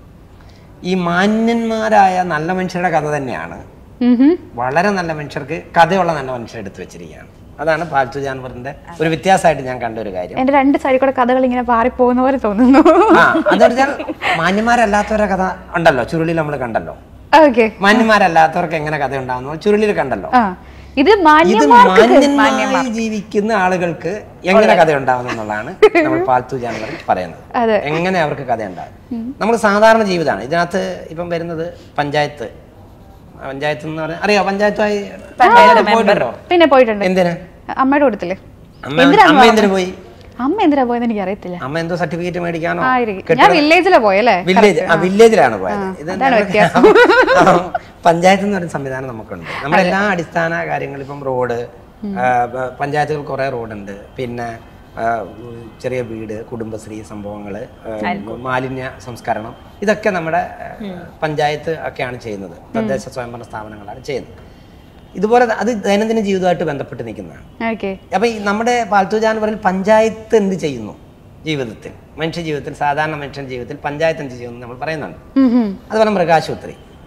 ഈ മാന്യന്മാരായ നല്ല മനുഷ്യരുടെ കഥ തന്നെയാണ്
ഉം ഹും.
വളരെ നല്ല മനുഷ്യർക്ക് കഥയുള്ള നല്ല മനുഷ്യർ എടുത്തു വെച്ചിരിക്കുകയാണ് അതാണ് പാൽത്തു ജാൻവറിന്റെ ഒരു വ്യത്യാസമായിട്ട് ഞാൻ കണ്ട ഒരു കാര്യം
എന്റെ രണ്ട് സൈഡിൽ കൂടെ കഥകൾ ഇങ്ങനെ പാറിപ്പോകുന്ന പോലെ തോന്നുന്നു
ആ അതെന്ന് വെച്ചാൽ മാന്യന്മാരല്ലാത്തവരുടെ കഥ ഉണ്ടല്ലോ ചുരുളിൽ നമ്മൾ കണ്ടല്ലോ
ഓക്കെ
മാന്യന്മാരല്ലാത്തവർക്ക് എങ്ങനെ കഥ ഉണ്ടാവുന്നു ചുരുളിൽ കണ്ടല്ലോ
ആ ഇത്
ഇത്
മാന്യന്മാർക്ക്
മാന്യന്മാരായി ജീവിക്കുന്ന ആളുകൾക്ക് എങ്ങനെ കഥ ഉണ്ടാവുന്നു എന്നുള്ളതാണ് നമ്മൾ പാൽത്തു ജാൻവർ പറയുന്നത്
അതെ.
എങ്ങനെ അവർക്ക് കഥ ഉണ്ടാകും നമ്മൾ സാധാരണ ജീവിതമാണ് ഇതിനകത്ത് ഇപ്പം വരുന്നത് പഞ്ചായത്ത് പഞ്ചായത്ത് എന്ന് പറഞ്ഞാൽ അറിയോ പഞ്ചായത്തുമായി പോയിട്ടുണ്ടോ
പിന്നെ പോയിട്ടുണ്ട്
എന്തിന്
അമ്മയുടെ കൂട്ടത്തില്
അമ്മ
എന്തിനാന്ന്
അമ്മ എന്തിനു പോയി
അമ്മ എന്തിനാ പോയെന്ന് എനിക്ക് അറിയത്തില്ല
അമ്മ എന്തോ സർട്ടിഫിക്കറ്റ് മേടിക്കാനോ
ആയിരിക്കും ഞാൻ വില്ലേജിലെ പോയല്ലേ
വില്ലേജ് ആ വില്ലേജിലാണ് പോയത് ഇത്
അതാണ് വ്യത്യാസം.
ആ, പഞ്ചായത്ത് എന്ന് പറയുന്ന സംവിധാനം നമുക്കുണ്ട് നമ്മുടെ എല്ലാ അടിസ്ഥാന കാര്യങ്ങളും ഇപ്പം റോഡ് ആ, പ- പഞ്ചായത്തുകൾ കുറെ റോഡുണ്ട് പിന്നെ ആ, ഉം, ചെറിയ വീട് കുടുംബശ്രീ സംഭവങ്ങൾ മാലിന്യ സംസ്കരണം ഇതൊക്കെ നമ്മുടെ ആ, പഞ്ചായത്ത് ഒക്കെയാണ് ചെയ്യുന്നത് തദ്ദേശ സ്വയംഭരണ സ്ഥാപനങ്ങളാണ് ചെയ്യുന്നത് ഇതുപോലെ ത- അത് ദൈനംദിന ജീവിതമായിട്ട് ബന്ധപ്പെട്ട് നിൽക്കുന്നതാണ്
ഓക്കെ
അപ്പൊ ഈ നമ്മുടെ പാൽത്തു ജാനുവറിൽ പഞ്ചായത്ത് എന്ത് ചെയ്യുന്നു ജീവിതത്തിൽ മനുഷ്യ ജീവിതത്തിൽ സാധാരണ മനുഷ്യൻ ജീവിതത്തിൽ പഞ്ചായത്ത് എന്ത് ചെയ്യുന്നു എന്ന് നമ്മൾ പറയുന്നുണ്ട് അതുപോലെ മൃഗാശുപത്രി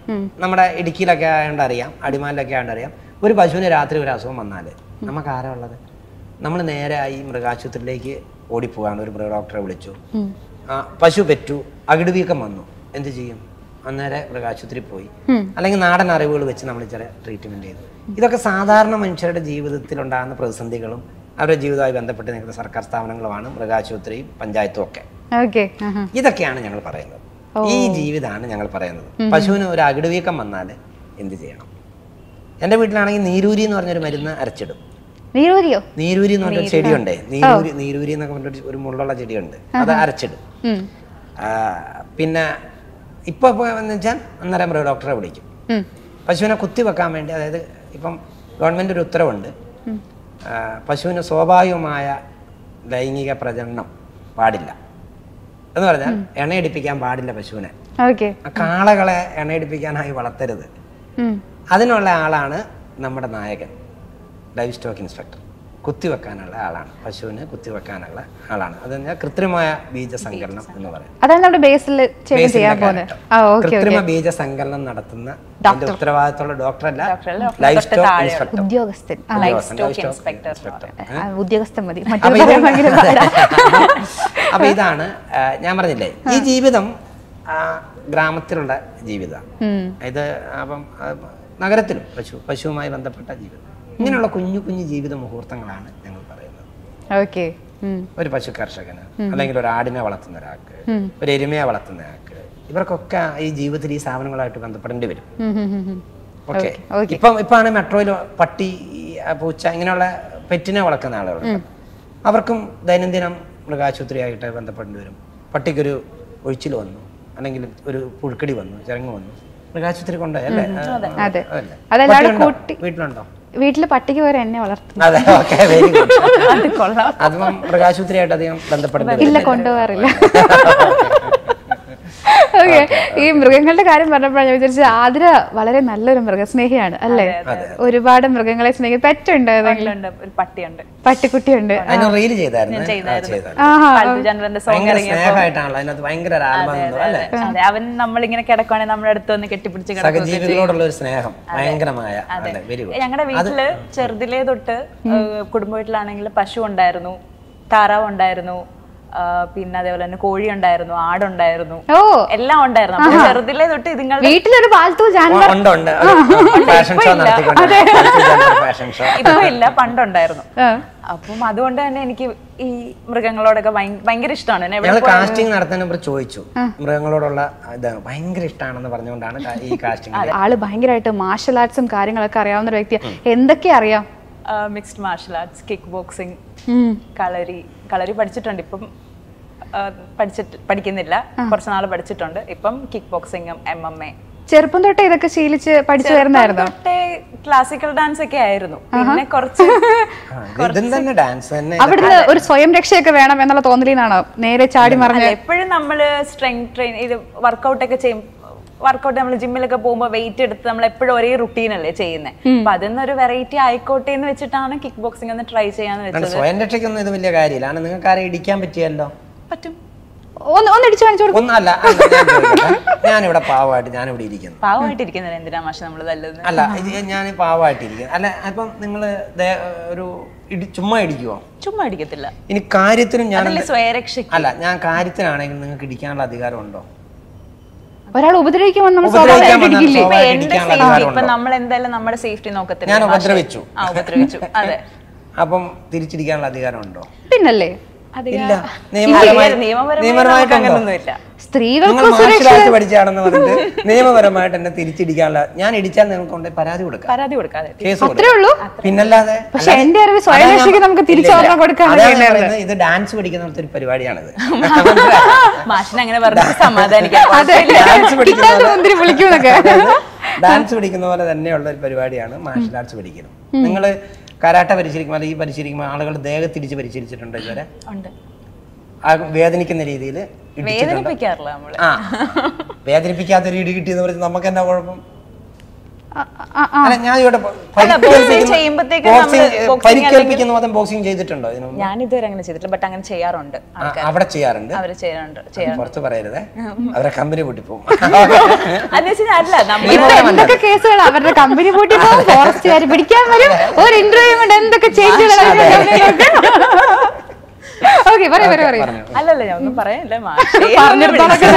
നമ്മുടെ ഇടുക്കിയിലൊക്കെ ആയതുകൊണ്ട് അറിയാം അടിമാലിലൊക്കെ ആയതുകൊണ്ട് അറിയാം ഒരു പശുവിന് രാത്രി ഒരു അസുഖം വന്നാൽ നമുക്ക് ആരാ ഉള്ളത് നമ്മൾ നേരെ ഈ മൃഗാശുപത്രിയിലേക്ക് ഓടിപ്പോവാണ് ഒരു മൃഗ ഡോക്ടറെ വിളിച്ചു ആ, പശു പെറ്റു അകിട് വീക്കം വന്നു എന്ത് ചെയ്യും അന്നേരം മൃഗാശുപത്രി പോയി അല്ലെങ്കിൽ നാടൻ അറിവുകൾ വെച്ച് നമ്മൾ ചില ട്രീറ്റ്മെന്റ് ചെയ്തു ഇതൊക്കെ സാധാരണ മനുഷ്യരുടെ ജീവിതത്തിൽ ഉണ്ടാകുന്ന പ്രതിസന്ധികളും അവരുടെ ജീവിതവുമായി ബന്ധപ്പെട്ട് നിൽക്കുന്ന സർക്കാർ സ്ഥാപനങ്ങളുമാണ് മൃഗാശുപത്രിയും പഞ്ചായത്തും ഒക്കെ
ഓക്കെ
ഇതൊക്കെയാണ് ഞങ്ങൾ പറയുന്നത് ഈ ജീവിതമാണ് ഞങ്ങൾ പറയുന്നത് പശുവിന് ഒരു അകിട് വീക്കം വന്നാൽ എന്ത് ചെയ്യണം എൻ്റെ വീട്ടിലാണെങ്കിൽ നീരൂരി എന്ന് പറഞ്ഞൊരു മരുന്ന് അരച്ചിടും
നീരൂരിയോ
നീരൂരി എന്ന് പറഞ്ഞൊരു ചെടിയുണ്ട് നീരൂരി നീരൂരി എന്നൊക്കെ പറഞ്ഞൊരു ഒരു മുള്ളുള്ള ചെടിയുണ്ട് അത് അരച്ചിടും
ഉം.
ആ, പിന്നെ ഇപ്പൊ ഇപ്പൊ എന്ന് വെച്ചാൽ അന്നേരം മൃഗ ഡോക്ടറെ വിളിക്കും
ഉം.
പശുവിനെ കുത്തി വെക്കാൻ വേണ്ടി അതായത് ഇപ്പം ഗവൺമെന്റ് ഒരു ഉത്തരവുണ്ട് ആ, പശുവിന് സ്വാഭാവികമായ ലൈംഗിക പ്രജനനം പാടില്ല എന്ന് പറഞ്ഞാൽ എണ്ണയടിപ്പിക്കാൻ പാടില്ല പശുവിനെ
ഓക്കെ
ആ കാളകളെ എണ്ണയടിപ്പിക്കാനായി വളർത്തരുത് അതിനുള്ള ആളാണ് നമ്മുടെ നായകൻ ലൈഫ് സ്റ്റോക്ക് ഇൻസ്പെക്ടർ കുത്തിവെക്കാനുള്ള ആളാണ് പശുവിന് കുത്തിവെക്കാനുള്ള ആളാണ് അത് കഴിഞ്ഞാൽ കൃത്രിമമായ ബീജസങ്കലനം എന്ന് പറയും
അതാണ് നമ്മുടെ ബേസിൽ ചേട്ടൻ
ബേസിലെ
ചെയ്യാൻ പോകുന്നത്
കാലഘട്ടം.
ആ ഓക്കെ
കൃത്രിമ ബീജസങ്കലനം നടത്തുന്ന അതിന്റെ ഉത്തരവാദിത്തമുള്ള ഡോക്ടറല്ല
ഡോക്ടറല്ല,
ലൈഫ്
തൊട്ട്
സ്റ്റോക്ക്
താഴെ
ഇൻസ്പെക്ടർ
ഉദ്യോഗസ്ഥൻ ആ,
ലൈഫ്
ഉദ്യോഗസ്ഥൻ,
സ്റ്റോക്ക്
livestock
ഇൻസ്പെക്ടർ
inspector.
ആ, ഉദ്യോഗസ്ഥൻ മതി
അപ്പൊ
മറ്റൊരു
ഇത്
പറയാൻ ഭയങ്കര പാടാ.
അപ്പൊ ഇതാണ് ആ, ഞാൻ പറഞ്ഞില്ലേ ഈ ജീവിതം ആ, ഗ്രാമത്തിലുള്ള ജീവിതമാണ്
ഉം.
ഇത് അപ്പം ആ, നഗരത്തിലും പശു പശുവുമായി ബന്ധപ്പെട്ട ജീവിതം ഇങ്ങനെയുള്ള കുഞ്ഞു കുഞ്ഞു ജീവിത മുഹൂർത്തങ്ങളാണ് ഞങ്ങൾ പറയുന്നത്
ഓക്കെ ഉം.
ഒരു പശു കർഷകന് അല്ലെങ്കിൽ ഒരു ആടിനെ വളർത്തുന്ന ഒരാൾക്ക് ഒരു എരുമയെ വളർത്തുന്ന ഒരാൾക്ക് ഇവർക്കൊക്കെ ഈ ജീവിതത്തിൽ ഈ സ്ഥാപനങ്ങളായിട്ട് ബന്ധപ്പെടേണ്ടി വരും
ഉം, ഉം, ഉം, ഉം.
Okay
okay.
ഇപ്പം ഇപ്പാണ് മെട്രോയിൽ പട്ടി ആ, പൂച്ച ഇങ്ങനെയുള്ള പെറ്റിനെ വളർത്തുന്ന ആളുകളുണ്ട് അവർക്കും ദൈനംദിനം മൃഗാശുപത്രിയായിട്ട് ബന്ധപ്പെടേണ്ടി വരും പട്ടിക്കൊരു ഒഴിച്ചിൽ വന്നു അല്ലെങ്കിൽ ഒരു പുഴുക്കടി വന്നു ചിരങ്ങ് വന്നു മൃഗാശുപത്രി കൊണ്ടുപോയി അല്ലേ
അതെ.
അതല്ലേ?
അതെല്ലാവരും
പട്ടിയുണ്ടോ?
കൂട്ടി-
വീട്ടിലുണ്ടോ
വീട്ടില് പട്ടിക്ക് വരെ എന്നെ വളർത്തും
അതെ ഓക്കെ വെരി ഗുഡ്
അത് കൊള്ളാം
അതിപ്പം മൃഗാശുപത്രിയായിട്ട് അധികം ബന്ധപ്പെടേണ്ടി
ഇല്ല
വരും
കൊണ്ടുപോകാറില്ല ഓക്കെ ഈ മൃഗങ്ങളുടെ കാര്യം പറഞ്ഞപ്പോഴാണ് ഞാൻ വിചാരിച്ചത് ആതിര വളരെ നല്ലൊരു മൃഗസ്നേഹിയാണ് അല്ലേ ഒരുപാട് മൃഗങ്ങളെ സ്നേഹി പെറ്റുണ്ട് ഏതെങ്കിലും
ഉണ്ട് ഒരു പട്ടിയുണ്ട്
പട്ടിക്കുട്ടിയുണ്ട്
അതിന് റീൽ ചെയ്തായിരുന്നു ആ,
ചെയ്തായിരുന്നു.
ചെയ്തായിരുന്നു
ആഹാ
പാൽത്തു ജാൻവറിന്റെ സോങ്
ഭയങ്കര
ഇറങ്ങിയപ്പോ
സ്നേഹമായിട്ടാണല്ലോ അതിനകത്ത് ഭയങ്കര ഒരു ആത്മബന്ധം അല്ലേ
അതെ അവൻ നമ്മളിങ്ങനെ കിടക്കുവാണെങ്കിൽ നമ്മുടെ അടുത്ത് വന്ന് കെട്ടിപ്പിടിച്ച് കിടക്കുകയൊക്കെ ചെയ്യും.
സഹജീവികളോടുള്ള ഒരു സ്നേഹം ഭയങ്കരമായ അതെ വെരി ഗുഡ്
ഞങ്ങളുടെ വീട്ടില് ചെറുതിലേ തൊട്ട് ഏഹ്, കുടുംബ വീട്ടിലാണെങ്കിൽ പശു ഉണ്ടായിരുന്നു താറാവ് ഉണ്ടായിരുന്നു ആ, പിന്നെ അതേപോലെ തന്നെ കോഴി ഉണ്ടായിരുന്നു ആടുണ്ടായിരുന്നു
ഓ
എല്ലാം ഉണ്ടായിരുന്നു അപ്പൊ ചെറുതിലേ തൊട്ട് ഇതുങ്ങളുടെ
വീട്ടിലൊരു പാൽത്തു ജാനവർ
ഉണ്ട് ഉണ്ട് ഫാഷൻ ഷോ നടത്തിക്കൊണ്ട് ഫാഷൻ ഷോ
ഇപ്പൊ ഇല്ല പണ്ടുണ്ടായിരുന്നു
ആ.
അപ്പം അതുകൊണ്ട് തന്നെ എനിക്ക് ഈ മൃഗങ്ങളോടൊക്കെ ഭയങ്ക- ഭയങ്കര ഇഷ്ടമാണ് എന്നെ എവിടെ
ഞങ്ങൾ കാസ്റ്റിംഗ് നടത്തുന്നപ്പോൾ ചോദിച്ചു മൃഗങ്ങളോടുള്ള ഇത് ഭയങ്കര ഇഷ്ടമാണെന്ന് പറഞ്ഞുകൊണ്ടാണ് കാ- ഈ കാസ്റ്റിംഗ്
ആള് ഭയങ്കരമായിട്ട് മാർഷൽ ആർട്സും കാര്യങ്ങളൊക്കെ അറിയാവുന്ന ഒരു വ്യക്തിയാണ് എന്തൊക്കെ അറിയാം
mixed martial arts kick boxing
ഉം.
കളരി കളരി പഠിച്ചിട്ടുണ്ട് ഇപ്പം ആ, പഠിച്ചിട്ട് പഠിക്കുന്നില്ല കുറച്ച് നാൾ പഠിച്ചിട്ടുണ്ട് ഇപ്പം കിക്ക് ബോക്സിങ്ങും എം എം എ
ചെറുപ്പം തൊട്ടേ ഇതൊക്കെ ശീലിച്ച് പഠിച്ചു വരുന്നായിരുന്നോ
ക്ലാസിക്കൽ ഡാൻസ് ഒക്കെ ആയിരുന്നു പിന്നെ കുറച്ച്
ഇതും തന്നെ ഡാൻസ് തന്നെ
അവിടുന്ന് ഒരു സ്വയം രക്ഷയൊക്കെ വേണം എന്നുള്ള തോന്നലിനാണോ നേരെ ചാടി മറിഞ്ഞ്
എപ്പോഴും നമ്മൾ സ്ട്രെങ്ത് ട്രെയിൻ ഇത് വർക്കൗട്ട് ഒക്കെ ചെയ്യും വർക്കൗട്ട് നമ്മൾ ജിമ്മിലൊക്കെ പോകുമ്പോൾ വെയിറ്റ് എടുത്ത് നമ്മൾ എപ്പോഴും ഒരേ റുട്ടീൻ അല്ലേ ചെയ്യുന്നത് അപ്പൊ അതിന്നൊരു വെറൈറ്റി ആയിക്കോട്ടെ എന്ന് വെച്ചിട്ടാണ് കിക്ക് ബോക്സിംഗ് ഒന്ന് ട്രൈ ചെയ്യാന്ന്
കാരണം
വെച്ചത്
സ്വയം രക്ഷയ്ക്കൊന്നും ഇത് വലിയ കാര്യമില്ല കാരണം നിങ്ങൾക്ക് ആരെ ഇടിക്കാൻ പറ്റിയല്ലോ
പറ്റും
ഒന്ന് ഒന്ന് ഇടിച്ചു കാണിച്ചു കൊടുക്കും
ഒന്നല്ല അല്ല, ഞാൻ ചോദിക്കട്ടെ? ഞാനിവിടെ പാവമായിട്ട് ഞാനിവിടെ ഇരിക്കുന്നു
പാവമായിട്ടിരിക്കുന്നതിന് എന്തിനാ മാഷ നമ്മൾ തല്ലുന്നത്
അല്ല ഇത് ഞാൻ പാവമായിട്ടിരിക്കുന്നു അല്ല അപ്പം നിങ്ങൾ ഒരു ഇടി ചുമ്മാ ഇടിക്കുവോ
ചുമ്മാ അടിക്കത്തില്ല
ഇനി കാര്യത്തിനും ഞാൻ
അതല്ലേ സ്വയരക്ഷയ്ക്ക്
അല്ല ഞാൻ കാര്യത്തിനാണെങ്കിൽ നിങ്ങൾക്ക് ഇടിക്കാനുള്ള അധികാരം ഉണ്ടോ
ഒരാൾ ഉപദ്രവിക്കുമ്പോൾ നമ്മൾ
ഉപദ്രവിക്കാൻ
സ്വാഭാവികമായിട്ട് ഇടിക്കില്ലേ
വന്നാൽ
ഇപ്പൊ എന്റെ
ഇടിക്കാനുള്ള
സേഫ്റ്റി
അധികാരം
ഇപ്പൊ
ഉണ്ടോ?
നമ്മൾ എന്തായാലും നമ്മുടെ സേഫ്റ്റി നോക്കത്തില്ല
ഞാൻ
മാഷെ.
ഉപദ്രവിച്ചു
ആ ഉപദ്രവിച്ചു അതെ
അപ്പം തിരിച്ചിടിക്കാനുള്ള അധികാരം ഉണ്ടോ
പിന്നല്ലേ
ഇല്ല
നിയമപരമായി
നിയമപരമായിട്ടുണ്ടോ
നമുക്ക് അങ്ങനൊന്നുമില്ല
സ്ത്രീകൾക്ക്
നിങ്ങൾ മാർഷൽ ആർട്സ് പഠിച്ചാണെന്ന് പറഞ്ഞിട്ട് നിയമപരമായിട്ട് എന്നെ തിരിച്ചിടിക്കാനുള്ള ഞാൻ ഇടിച്ചാൽ നിങ്ങൾക്ക് കൊണ്ട് പരാതി കൊടുക്കാം
പരാതി കൊടുക്കാതെ
കേസ്
അത്രേ ഉള്ളൂ
പിന്നല്ലാതെ
പക്ഷെ
അല്ലാതെ-
എന്റെ അറിവ് സ്വയം
അതാ ഞാൻ-
രക്ഷയ്ക്ക് നമുക്ക് തിരിച്ച്
ഇല്ല, ഇല്ല.
ഓർമ്മ കൊടുക്കാൻ
അതാ ഞാൻ
കഴിയില്ലായിരുന്നു.
പറയുന്നത്, ഇത് ഡാൻസ് പഠിക്കുന്ന ഒരു പരിപാടിയാണിത്
മാഷിനെ അങ്ങനെ പറഞ്ഞ് സമാധാനിക്കാം
അതെ
ഡാൻസ് പഠിക്കുന്ന
കിട്ടാത്ത
പോലെ-
മുന്തിരി വിളിക്കുന്നൊക്കെ
ഡാൻസ് പഠിക്കുന്ന പോലെ തന്നെയുള്ള ഒരു പരിപാടിയാണ് മാർഷൽ ആർട്സ് പഠിക്കുന്നത് നിങ്ങൾ കരാട്ട പരിശീലിക്കുമ്പോൾ അല്ലെങ്കിൽ ഈ പരിശീലിക്കുമ്പോൾ ആളുകൾ ദേഹത്തിരിച്ച് പരിശീലിച്ചിട്ടുണ്ട് ഇതുവരെ
ഉണ്ട്
ആ വേദനിക്കുന്ന രീതിയിൽ ഇടിച്ചിട്ടുണ്ട്
വേദനിപ്പിക്കാറില്ല നമ്മള്
ആ വേദനിപ്പിക്കാത്തൊരു ഇടി കിട്ടിയെന്ന് പറഞ്ഞ് നമുക്ക് എന്നാ കുഴപ്പം
അ- ആ, ആ.
അല്ല ഞാൻ ഇവിടെ
boxing ചെയ്യുമ്പത്തേക്ക് നമ്മള് boxing
പരിക്കേൽപ്പിക്കുന്ന മൊത്തം ബോക്സിംഗ് ചെയ്തിട്ടുണ്ടോ ഇതിനു മുമ്പ്?
ഞാൻ ഇതുവരെ അങ്ങനെ ചെയ്തിട്ടില്ല ബട്ട് അങ്ങനെ ചെയ്യാറുണ്ട്
ആ, അവിടെ ചെയ്യാറുണ്ട്
അവര് ചെയ്യാറുണ്ട് ചെയ്യാറുണ്ട്
പുറത്ത് പറയരുതേ അവരെ കമ്പനി പൊട്ടിപ്പോവും
അതെന്ന് വെച്ചാൽ അല്ല നമ്മൾ
ഇപ്പൊ എന്തൊക്കെ കേസുകൾ അവരുടെ കമ്പനി പൂട്ടി പോകും ഫോറസ്റ്റുകാർ പിടിക്കാൻ വരും ഒരു ഇന്റർവ്യൂ കൊണ്ട് എന്തൊക്കെ ചേഞ്ചുകൾ ഓക്കെ പറയൂ പറയൂ പറയൂ
പറഞ്ഞു.
അല്ലല്ല ഞാൻ ഒന്നും പറയാനില്ല
പറഞ്ഞിടത്തോളൊക്കെ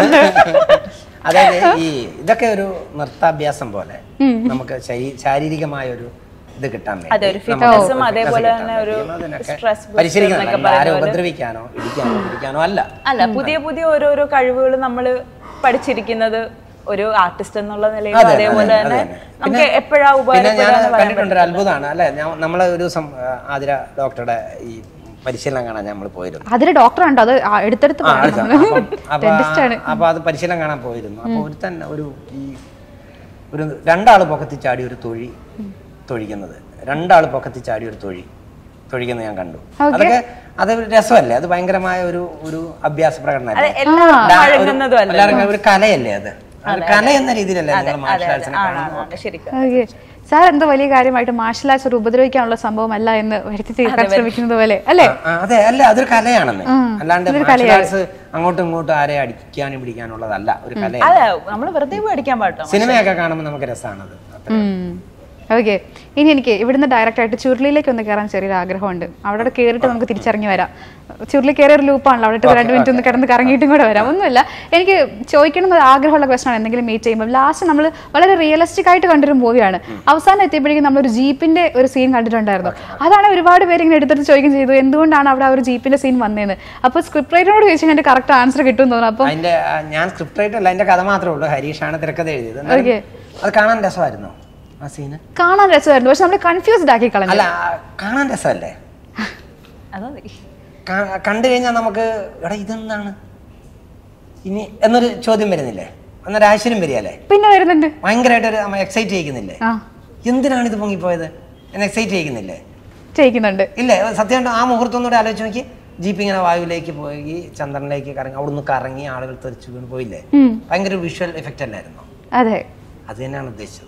അതായത് ഈ ഇതൊക്കെ ഒരു നൃത്താഭ്യാസം പോലെ നമുക്ക് ശരീ- ശാരീരികമായ ഒരു ഇത് കിട്ടാൻ വേണ്ടി
അതെ, ഒരു
നമുക്ക്
fitness ഉം
fitness
അതേപോലെ
കിട്ടാൻ
തന്നെ ഒരു
വേണ്ടിയും അതിനൊക്കെ
stress booster
പരിശീലിക്കുന്നുണ്ട്.
എന്നൊക്കെ
ആരെ
പറയുന്ന പോലെ.
ഉപദ്രവിക്കാനോ ഇടിക്കാനോ പിടിക്കാനോ അല്ല
അല്ല പുതിയ പുതിയ ഓരോരോ കഴിവുകൾ നമ്മൾ പഠിച്ചിരിക്കുന്നത് ഒരു ആർട്ടിസ്റ്റ് എന്നുള്ള നിലയിൽ
അതെ,
അതേപോലെ
അതെ,
തന്നെ
അതെ.
നമുക്ക്
പിന്നെ-
എപ്പോഴാ
പിന്നെ ഞാൻ
ഉപകാരപ്പെടാന്ന് പറയാൻ
കണ്ടിട്ടുണ്ട് ഒരു അത്ഭുതമാണ് അല്ലെ നമ്മളെ ഒരു ദിവസം ആ, ആതിര ഡോക്ടറുടെ ഈ പരിശീലനം കാണാൻ നമ്മൾ പോയിരുന്നു
അതിന് ഡോക്ടർ ഉണ്ടോ അത് ആ, എടുത്തെടുത്ത്
ആ,
പറയണം
അടുത്ത.
നമ്മള്.
അപ്പം- അപ്പൊ
Dentist ആണ്
ആ- അപ്പൊ അത് പരിശീലനം കാണാൻ പോയിരുന്നു അപ്പൊ ഒരു തന്നെ ഒരു ഈ ഒരു രണ്ടാള് പൊക്കത്തി ചാടി ഒരു തൊഴി തൊഴിക്കുന്നത് രണ്ടാള് പൊക്കത്തി ചാടി ഒരു തൊഴി തൊഴിക്കുന്നത് ഞാൻ കണ്ടു അതൊക്കെ അത് ഒരു രസമല്ലേ അത് ഭയങ്കരമായ ഒരു ഒരു അഭ്യാസ പ്രകടനമല്ലേ
എല്ലാം
ഡാ- ഒരു-
വഴങ്ങുന്നതും അല്ല
എല്ലാവർക്കും ഒരു കലയല്ലേ അത് ഒരു കല എന്ന രീതിയിലല്ലേ നിങ്ങൾ മാർഷൽ ആർട്സിനെ
ആണ്
കാണുന്നത്
ആണ് ശരിക്കും
ഓക്കെ സാർ എന്തോ വലിയ കാര്യമായിട്ട് മാർഷൽ ആർട്സ് ഒരു ഉപദ്രവിക്കാനുള്ള സംഭവമല്ല എന്ന് വരുത്തി തീർക്കാൻ ശ്രമിക്കുന്നത് പോലെ അല്ലേ
ആ, അതെ അല്ല അതൊരു കലയാണെന്ന് അല്ലാണ്ട് മാർഷൽ ആർട്സ് അങ്ങോട്ടും ഇങ്ങോട്ടും ആരെ അടിക്കാനും പിടിക്കാനുള്ളതല്ല ഒരു കലയാണ്
അതെ നമ്മൾ വെറുതെ പോയി അടിക്കാൻ പാട്ടോ
സിനിമയൊക്കെ കാണുമ്പോൾ നമുക്ക് രസമാണത് അത്രേ.
ഓക്കെ ഇനി എനിക്ക് ഇവിടുന്ന് ഡയറക്റ്റ് ആയിട്ട് ചുരുളിയിലേക്ക് ഒന്ന് കയറാൻ ചെറിയൊരു ആഗ്രഹമുണ്ട് അവിടെ കയറിയിട്ട് നമുക്ക് തിരിച്ചിറങ്ങി വരാം ചുരുളി കയറിയ ഒരു ലൂപ്പാണല്ലോ അവിടെ ഇട്ട് രണ്ട് മിനിറ്റ് ഒന്ന് കിടന്ന് കറങ്ങിയിട്ടും കൂടെ വരാം ഒന്നുമില്ല എനിക്ക് ചോദിക്കണം എന്ന് ആഗ്രഹമുള്ള ക്വസ്റ്റനാണ് എന്തെങ്കിലും മീറ്റ് ചെയ്യുമ്പോൾ ലാസ്റ്റ് നമ്മൾ വളരെ റിയലിസ്റ്റിക് ആയിട്ട് കണ്ടൊരു മൂവിയാണ് അവസാനം എത്തിയപ്പോഴേക്കും നമ്മളൊരു ജീപ്പിന്റെ ഒരു സീൻ കണ്ടിട്ടുണ്ടായിരുന്നു അതാണ് ഒരുപാട് പേര് ഇങ്ങനെ എടുത്തിട്ട് ചോദിക്കുകയും ചെയ്തു എന്തുകൊണ്ടാണ് അവിടെ ആ ഒരു ജീപ്പിന്റെ സീൻ വന്നതെന്ന് അപ്പോൾ സ്ക്രിപ്റ്റ് റൈറ്ററിനോട് ചോദിച്ചാൽ എൻ്റെ കറക്റ്റ് ആൻസർ കിട്ടും തോന്നുന്നു അപ്പം
അതിന്റെ ആ, ഞാൻ സ്ക്രിപ്റ്റ് റൈറ്റർ അല്ല അതിന്റെ കഥ മാത്രമേ ഉള്ളൂ ഹരീഷാണ് തിരക്കഥ എഴുതിയത് എന്നാലും
Okay.
അത് കാണാൻ രസമായിരുന്നു ആ സീന്
കാണാൻ രസമായിരുന്നു പക്ഷെ നമ്മൾ കൺഫ്യൂസ്ഡ് ആക്കി കളഞ്ഞു
അല്ല ആ, കാണാൻ രസമല്ലേ
അതോ
കാ- കണ്ടു കഴിഞ്ഞാൽ നമുക്ക് എടാ ഇതെന്താണ് ഇനി എന്നൊരു ചോദ്യം വരുന്നില്ലേ എന്നൊരു ആശ്ചര്യം വരികയല്ലേ
പിന്നെ വരുന്നുണ്ട്
ഭയങ്കരമായിട്ട് ഒരു നമ്മൾ എക്സൈറ്റ് ചെയ്യിക്കുന്നില്ലേ
ആ
എന്തിനാണ് ഇത് പൊങ്ങിപ്പോയത് എന്നെ എക്സൈറ്റ് ചെയ്യിക്കുന്നില്ലേ
ചെയ്യിക്കുന്നുണ്ട്
ഇല്ലേ സത്യമായിട്ട് ആ മുഹൂർത്തം ഒന്നുകൂടെ ആലോചിച്ച് നോക്കി ജീപ്പ് ഇങ്ങനെ വായുവിലേക്ക് പോയി ചന്ദ്രനിലേക്ക് കറങ്ങി അവിടുന്ന് കറങ്ങി ആളുകൾ തെറിച്ചു വീണ് പോയില്ലേ ഭയങ്കര വിഷ്വൽ എഫക്റ്റ് അല്ലായിരുന്നോ
അതെ
അത് തന്നെയാണ് ഉദ്ദേശിച്ചത്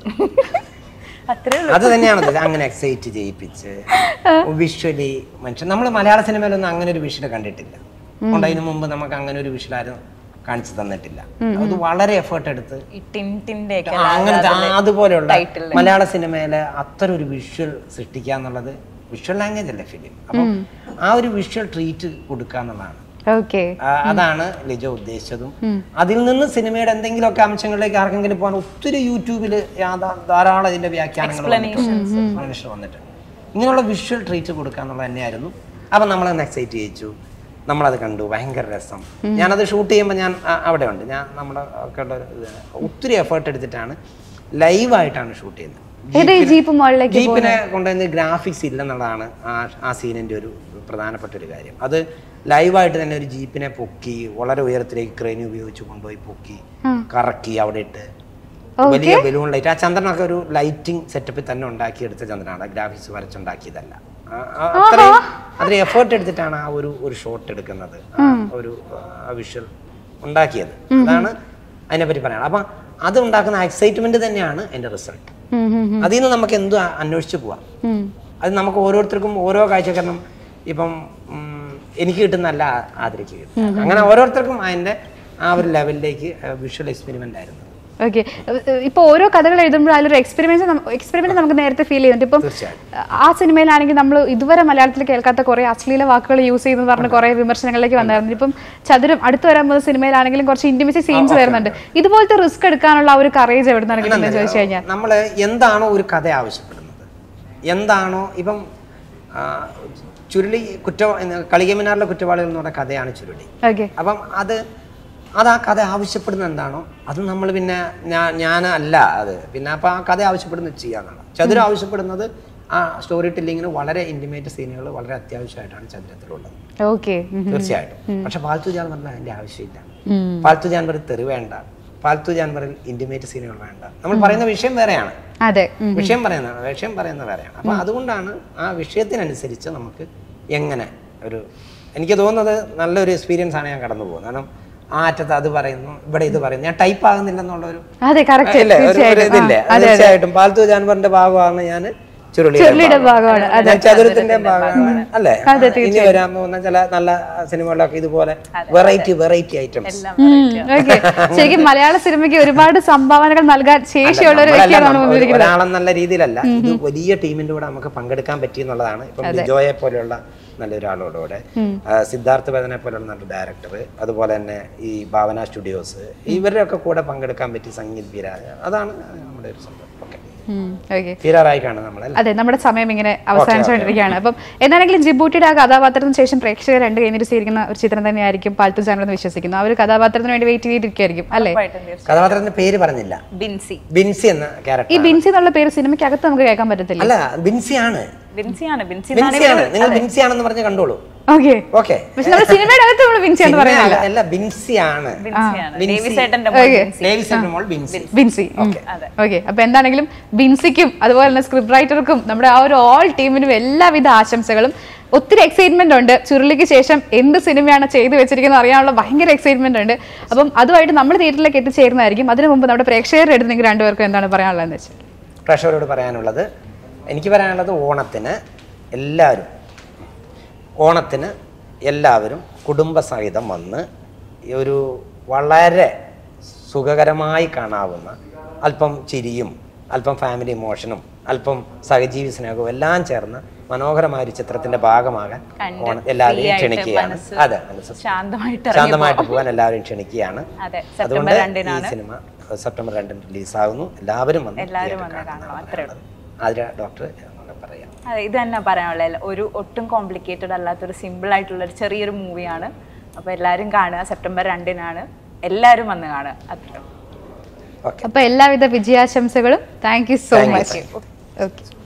അത്രേ ഉള്ളൂ
അത് തന്നെയാണ് ഉദ്ദേശിച്ചത് അങ്ങനെ എക്സൈറ്റ് ചെയ്യിപ്പിച്ച് വിഷ്വലി മനുഷ്യൻ നമ്മൾ മലയാള സിനിമയിലൊന്നും അങ്ങനെ ഒരു വിഷ്വൽ കണ്ടിട്ടില്ല അതുകൊണ്ട് അതിനു മുമ്പ് നമുക്ക് അങ്ങനെ ഒരു വിഷ്വൽ ആരും കാണിച്ചു തന്നിട്ടില്ല അത് വളരെ എഫേർട്ട് എടുത്ത്
ഈ ടിൻ ടിന്റെ ഒക്കെ
ആ, അങ്ങനത്തെ ആ, അതുപോലെയുള്ള
title.
മലയാള സിനിമയിലെ അത്തരം ഒരു വിഷ്വൽ സൃഷ്ടിക്കുക എന്നുള്ളത് വിഷ്വൽ ലാംഗ്വേജ് അല്ലേ ഫിലിം അപ്പം ആ ഒരു വിഷ്വൽ ട്രീറ്റ് കൊടുക്കുക എന്നുള്ളതാണ്
ഓക്കെ
ആ, അതാണ് ലിജോ ഉദ്ദേശിച്ചതും അതിൽ നിന്ന് സിനിമയുടെ എന്തെങ്കിലുമൊക്കെ അംശങ്ങളിലേക്ക് ആർക്കെങ്കിലും പോകാൻ ഒത്തിരി യൂട്യൂബിൽ ധാരാളം ഇതിന്റെ വ്യാഖ്യാനങ്ങൾ explanation വന്നിട്ടുണ്ട് ഇങ്ങനെയുള്ള വിഷ്വൽ ട്രീറ്റ് കൊടുക്കുക എന്നുള്ളത് തന്നെയായിരുന്നു അപ്പം നമ്മളത് എക്സൈറ്റ് ചെയ്യിച്ചു നമ്മളത് കണ്ടു ഭയങ്കര രസം ഞാനത് ഷൂട്ട് ചെയ്യുമ്പോൾ ഞാൻ ആ- അവിടെ ഉണ്ട് ഞാൻ നമ്മുടെ ഒക്കെ ഉള്ള ഒരു ഇത് ഒത്തിരി എഫേർട്ട് എടുത്തിട്ടാണ് ലൈവായിട്ടാണ് ഷൂട്ട് ചെയ്യുന്നത്
ഏത് ഈ ജീപ്പ് മുകളിലേക്ക്
ജീപ്പിനെ കൊണ്ടുവന്ന് ഗ്രാഫിക്സ് ഇല്ലെന്നുള്ളതാണ് ആ ആ സീനിന്റെ ഒരു പ്രധാനപ്പെട്ട ഒരു കാര്യം അത് ലൈവായിട്ട് തന്നെ ഒരു ജീപ്പിനെ പൊക്കി വളരെ ഉയരത്തിലേക്ക് ക്രെയിൻ ഉപയോഗിച്ച് കൊണ്ടുപോയി പൊക്കി കറക്കി അവിടെ ഇട്ട് വലിയ ബലൂൺ ലൈറ്റ് ആ ചന്ദ്രനൊക്കെ ഒരു ലൈറ്റിംഗ് സെറ്റപ്പിൽ തന്നെ ഉണ്ടാക്കിയെടുത്ത ചന്ദ്രനാണ് ഗ്രാഫിക്സ് വരച്ചുണ്ടാക്കിയതല്ല ആ- ആ- അത്രയും അത്രയും എഫേർട്ട് എടുത്തിട്ടാണ് ആ ഒരു ഒരു ഷോട്ട് എടുക്കുന്നത് ആ ഒരു വിഷ്വൽ ഉണ്ടാക്കിയത് അതാണ് അതിനെപ്പറ്റി പറയാനുള്ളത് അപ്പം അത് ഉണ്ടാക്കുന്ന എക്സൈറ്റ്മെന്റ് തന്നെയാണ് അതിന്റെ റിസൾട്ട് അതിൽ നിന്ന് നമുക്ക് എന്തും അ- അന്വേഷിച്ച് പോവാം അത് നമുക്ക് ഓരോരുത്തർക്കും ഓരോ കാഴ്ചക്കാരനും ഇപ്പം ഉം, എനിക്ക് കിട്ടുന്നല്ല ആ- ആതിരയ്ക്ക് കിട്ടും അങ്ങനെ ഓരോരുത്തർക്കും അതിന്റെ ആ ഒരു ലെവലിലേക്ക് വിഷ്വൽ എക്സ്പെരിമെന്റ് ആയിരുന്നു
ഓക്കെ ഇപ്പൊ ഓരോ കഥകൾ എഴുതുമ്പോൾ അതിലൊരു എക്സ്പെരിമെന്റ് എക്സ്പെരിമെന്റ് നമുക്ക് നേരത്തെ ഫീൽ ചെയ്യുന്നുണ്ട് ഇപ്പം
തീർച്ചയായും.
ആ സിനിമയിലാണെങ്കിൽ നമ്മൾ ഇതുവരെ മലയാളത്തിൽ കേൾക്കാത്ത കുറെ അശ്ലീല വാക്കുകൾ യൂസ് ചെയ്യുന്നു പറഞ്ഞ കുറെ വിമർശനങ്ങളിലേക്ക് വന്നായിരുന്നു ഇപ്പം ചതുരം അടുത്ത് വരാൻ പോകുന്ന സിനിമയിലാണെങ്കിലും കുറച്ച് ഇന്റിമസി സീൻസ് വരുന്നുണ്ട് ഇതുപോലത്തെ റിസ്ക് എടുക്കാനുള്ള ആ ഒരു കറേജ് എവിടെ നിന്നാണ് കിട്ടുന്നത് ചോദിച്ചു കഴിഞ്ഞാൽ
നമ്മൾ എന്താണോ ഒരു കഥ ആവശ്യപ്പെടുന്നത് എന്താണോ ഇപ്പം ആ, ചുരുളി കുറ്റ കളികമിനാറിലെ കുറ്റവാളികൾ എന്ന് പറഞ്ഞ കഥയാണ് ചുരുളി
ഓക്കെ
അപ്പം അത് അത് ആ കഥ ആവശ്യപ്പെടുന്ന എന്താണോ അത് നമ്മൾ പിന്നെ ഞാൻ ഞാൻ അല്ല അത് പിന്നെ അപ്പം ആ കഥ ആവശ്യപ്പെടുന്നത് ചെയ്യാന്നാണ് ചതുരം ആവശ്യപ്പെടുന്നത് ആ സ്റ്റോറി ടെല്ലിങ്ങിന് വളരെ ഇൻറ്റിമേറ്റ് സീനുകൾ വളരെ അത്യാവശ്യമായിട്ടാണ് ചതുരത്തിലുള്ളത്
ഓക്കെ
തീർച്ചയായിട്ടും പക്ഷെ പാൽത്തു ജാൻവറിൽ അതിന്റെ ആവശ്യമില്ല പാൽത്തു ജാൻവറിൽ തെറി വേണ്ട പാൽത്തു ജാൻവറിൽ ഇന്റിമേറ്റ് സീനുകൾ വേണ്ട നമ്മൾ പറയുന്ന വിഷയം വേറെയാണ്
അതെ ഉം.
വിഷയം പറയുന്ന വിഷയം പറയുന്ന വേറെയാണ് അപ്പൊ അതുകൊണ്ടാണ് ആ വിഷയത്തിനനുസരിച്ച് നമുക്ക് എങ്ങനെ ഒരു എനിക്ക് തോന്നുന്നത് നല്ലൊരു എക്സ്പീരിയൻസ് ആണ് ഞാൻ കടന്നു പോകുന്നത് കാരണം ആ അറ്റത്ത് അത് പറയുന്നു ഇവിടെ ഇത് പറയുന്നു ഞാൻ ടൈപ്പ് ആകുന്നില്ലെന്നുള്ളൊരു
അതെ കറക്റ്റ്
ഇല്ലേ? ഒരു- ഒരു
തീർച്ചയായിട്ടും
ഇതില്ലേ
ആ, അതെ അതെ
തീർച്ചയായിട്ടും പാൽത്തു ജാൻവറിന്റെ ഭാഗമാണ് ഞാൻ
ചുരുളിയുടെ
ചുരുളിയുടെ
ഭാഗമാണ്, അതെ.
ഞാൻ ചതുരത്തിന്റെ ഭാഗമാണ് അല്ലേ
അതെ,
ഇനി വരാൻ പോകുന്ന ചില നല്ല സിനിമകളിലൊക്കെ ഇതുപോലെ വെറൈറ്റി വെറൈറ്റി ഐറ്റംസ്
ഓക്കെ ശരിക്കും മലയാള സിനിമയ്ക്ക് ഒരുപാട് സംഭാവനകൾ നൽകാൻ ശേഷിയുള്ള ഒരു വ്യക്തിയാണ് നമ്മൾ മുന്നിലിരിക്കുന്നത്
ഒരാളെന്നുള്ള രീതിയിലല്ല ഇത് വലിയ ടീമിന്റെ കൂടെ നമുക്ക് പങ്കെടുക്കാൻ പറ്റി എന്നുള്ളതാണ് ഇപ്പം ലിജോയെ പോലെയുള്ള നല്ലൊരാളോട് കൂടെ ആ, സിദ്ധാർത്ഥ ഭജനെ പോലെയുള്ള നല്ല ഡയറക്ടർ അതുപോലെ തന്നെ ഈ ഭാവന സ്റ്റുഡിയോസ് ഇവരുടെ ഒക്കെ കൂടെ പങ്കെടുക്കാൻ പറ്റി സംഗീത് വീരാജ അതാണ് നമ്മുടെ ഒരു സംഭവം ഓക്കെ
ഓക്കെ
തീരാറായി കാണും നമ്മളല്ലേ
അതെ നമ്മുടെ സമയം ഇങ്ങനെ അവസാനിച്ചുകൊണ്ടിരിക്കുകയാണ് അപ്പം എന്താണെങ്കിലും ജിബൂട്ടിയുടെ ആ കഥാപാത്രത്തിന് ശേഷം പ്രേക്ഷകർ രണ്ട് കഴിഞ്ഞിട്ട് സ്വീകരിക്കുന്ന ഒരു ചിത്രം തന്നെയായിരിക്കും പാൽത്തു ചാനൽ എന്ന് വിശ്വസിക്കുന്നു ആ ഒരു കഥാപാത്രത്തിന് വേണ്ടി വെയിറ്റ് ചെയ്തിരിക്കുകയായിരിക്കും അല്ലേ
കഥാപാത്രത്തിന്റെ പേര് പറഞ്ഞില്ല
ബിൻസി
ബിൻസി എന്ന
ഈ
ക്യാരക്ടർ
ബിൻസി എന്നുള്ള പേര് സിനിമയ്ക്കകത്ത് നമുക്ക് കേൾക്കാൻ പറ്റത്തില്ല
അല്ല ബിൻസിയാണ്
ബിൻസിയാണ് ബിൻസി
ബിൻസിയാണ് നിങ്ങൾ ബിൻസിയാണെന്ന് പറഞ്ഞ് കണ്ടോളൂ
ഓക്കെ
ഓക്കെ
പക്ഷെ നമ്മുടെ സിനിമയുടെ അകത്ത് നമ്മൾ ബിൻസി എന്ന് പറയുന്നില്ല
അല്ല ബിൻസിയാണ്
ബിൻസിയാണ്
ബിൻസി.
ഡേവിസേട്ടന്റെ
Okay.
ലേവിസിന്റെ മോൾ ബിൻസി
ബിൻസി ഓക്കെ അപ്പൊ എന്താണെങ്കിലും ബിൻസിക്കും അതുപോലെ തന്നെ സ്ക്രിപ്റ്റ് റൈറ്റർക്കും നമ്മുടെ ആ ഒരു ഓൾ ടീമിനും എല്ലാവിധ ആശംസകളും ഒത്തിരി എക്സൈറ്റ്മെന്റ് ഉണ്ട് ചുരുളിക്ക് ശേഷം എന്ത് സിനിമയാണ് ചെയ്തു വെച്ചിരിക്കുന്നത് അറിയാനുള്ള ഭയങ്കര എക്സൈറ്റ്മെന്റ് ഉണ്ട് അപ്പം അതുമായിട്ട് നമ്മൾ തിയേറ്ററിലേക്ക് എത്തിച്ചേരുന്നതായിരിക്കും അതിനു മുമ്പ് നമ്മുടെ പ്രേക്ഷകരുടെ അടുത്ത് നിങ്ങൾക്ക് രണ്ടുപേർക്കും എന്താണ് പറയാനുള്ളതെന്ന് വെച്ചാൽ
പ്രേക്ഷകരോട് പറയാനുള്ളത് എനിക്ക് പറയാനുള്ളത് ഓണത്തിന് എല്ലാവരും ഓണത്തിന് എല്ലാവരും കുടുംബസഹിതം വന്ന് ഈ ഒരു വളരെ സുഖകരമായി കാണാവുന്ന അല്പം ചിരിയും അല്പം ഫാമിലി ഇമോഷനും അല്പം സഹജീവി സ്നേഹവും എല്ലാം ചേർന്ന് മനോഹരമായ ഒരു ചിത്രത്തിന്റെ ഭാഗമാകാൻ
കണ്ട്
ഓണം എല്ലാവരെയും
free ആയിട്ട്
ക്ഷണിക്കുകയാണ്
മനസ്സ്
അതെ മനസ്സ്
ശാന്തമായിട്ട്
ശാന്തമായിട്ട് പോകാൻ എല്ലാവരെയും ക്ഷണിക്കുകയാണ്
അതെ, സെപ്റ്റംബർ
അതുകൊണ്ട് ഈ
രണ്ടിനാണ്.
സിനിമ സെപ്റ്റംബർ രണ്ടിന് റിലീസാകുന്നു എല്ലാവരും വന്ന്
എല്ലാവരും
theatre
വന്ന്
കാണണം
കാണണം,
എന്നാണ്
അത്രേ
പറയുന്നത്. ആതിര ഡോക്ടർ പറയാം
അതെ ഇത് തന്നെ പറയാനുള്ളത് ഒരു ഒട്ടും കോംപ്ലിക്കേറ്റഡ് അല്ലാത്തൊരു സിമ്പിൾ ആയിട്ടുള്ള ഒരു ചെറിയൊരു മൂവിയാണ് അപ്പോൾ എല്ലാവരും കാണുക സെപ്റ്റംബർ രണ്ടിനാണ് എല്ലാവരും വന്ന് കാണുക അത്ര
ഓക്കെ
അപ്പൊ എല്ലാവിധ വിജയാശംസകളും thank you so
Thank you.
Much okay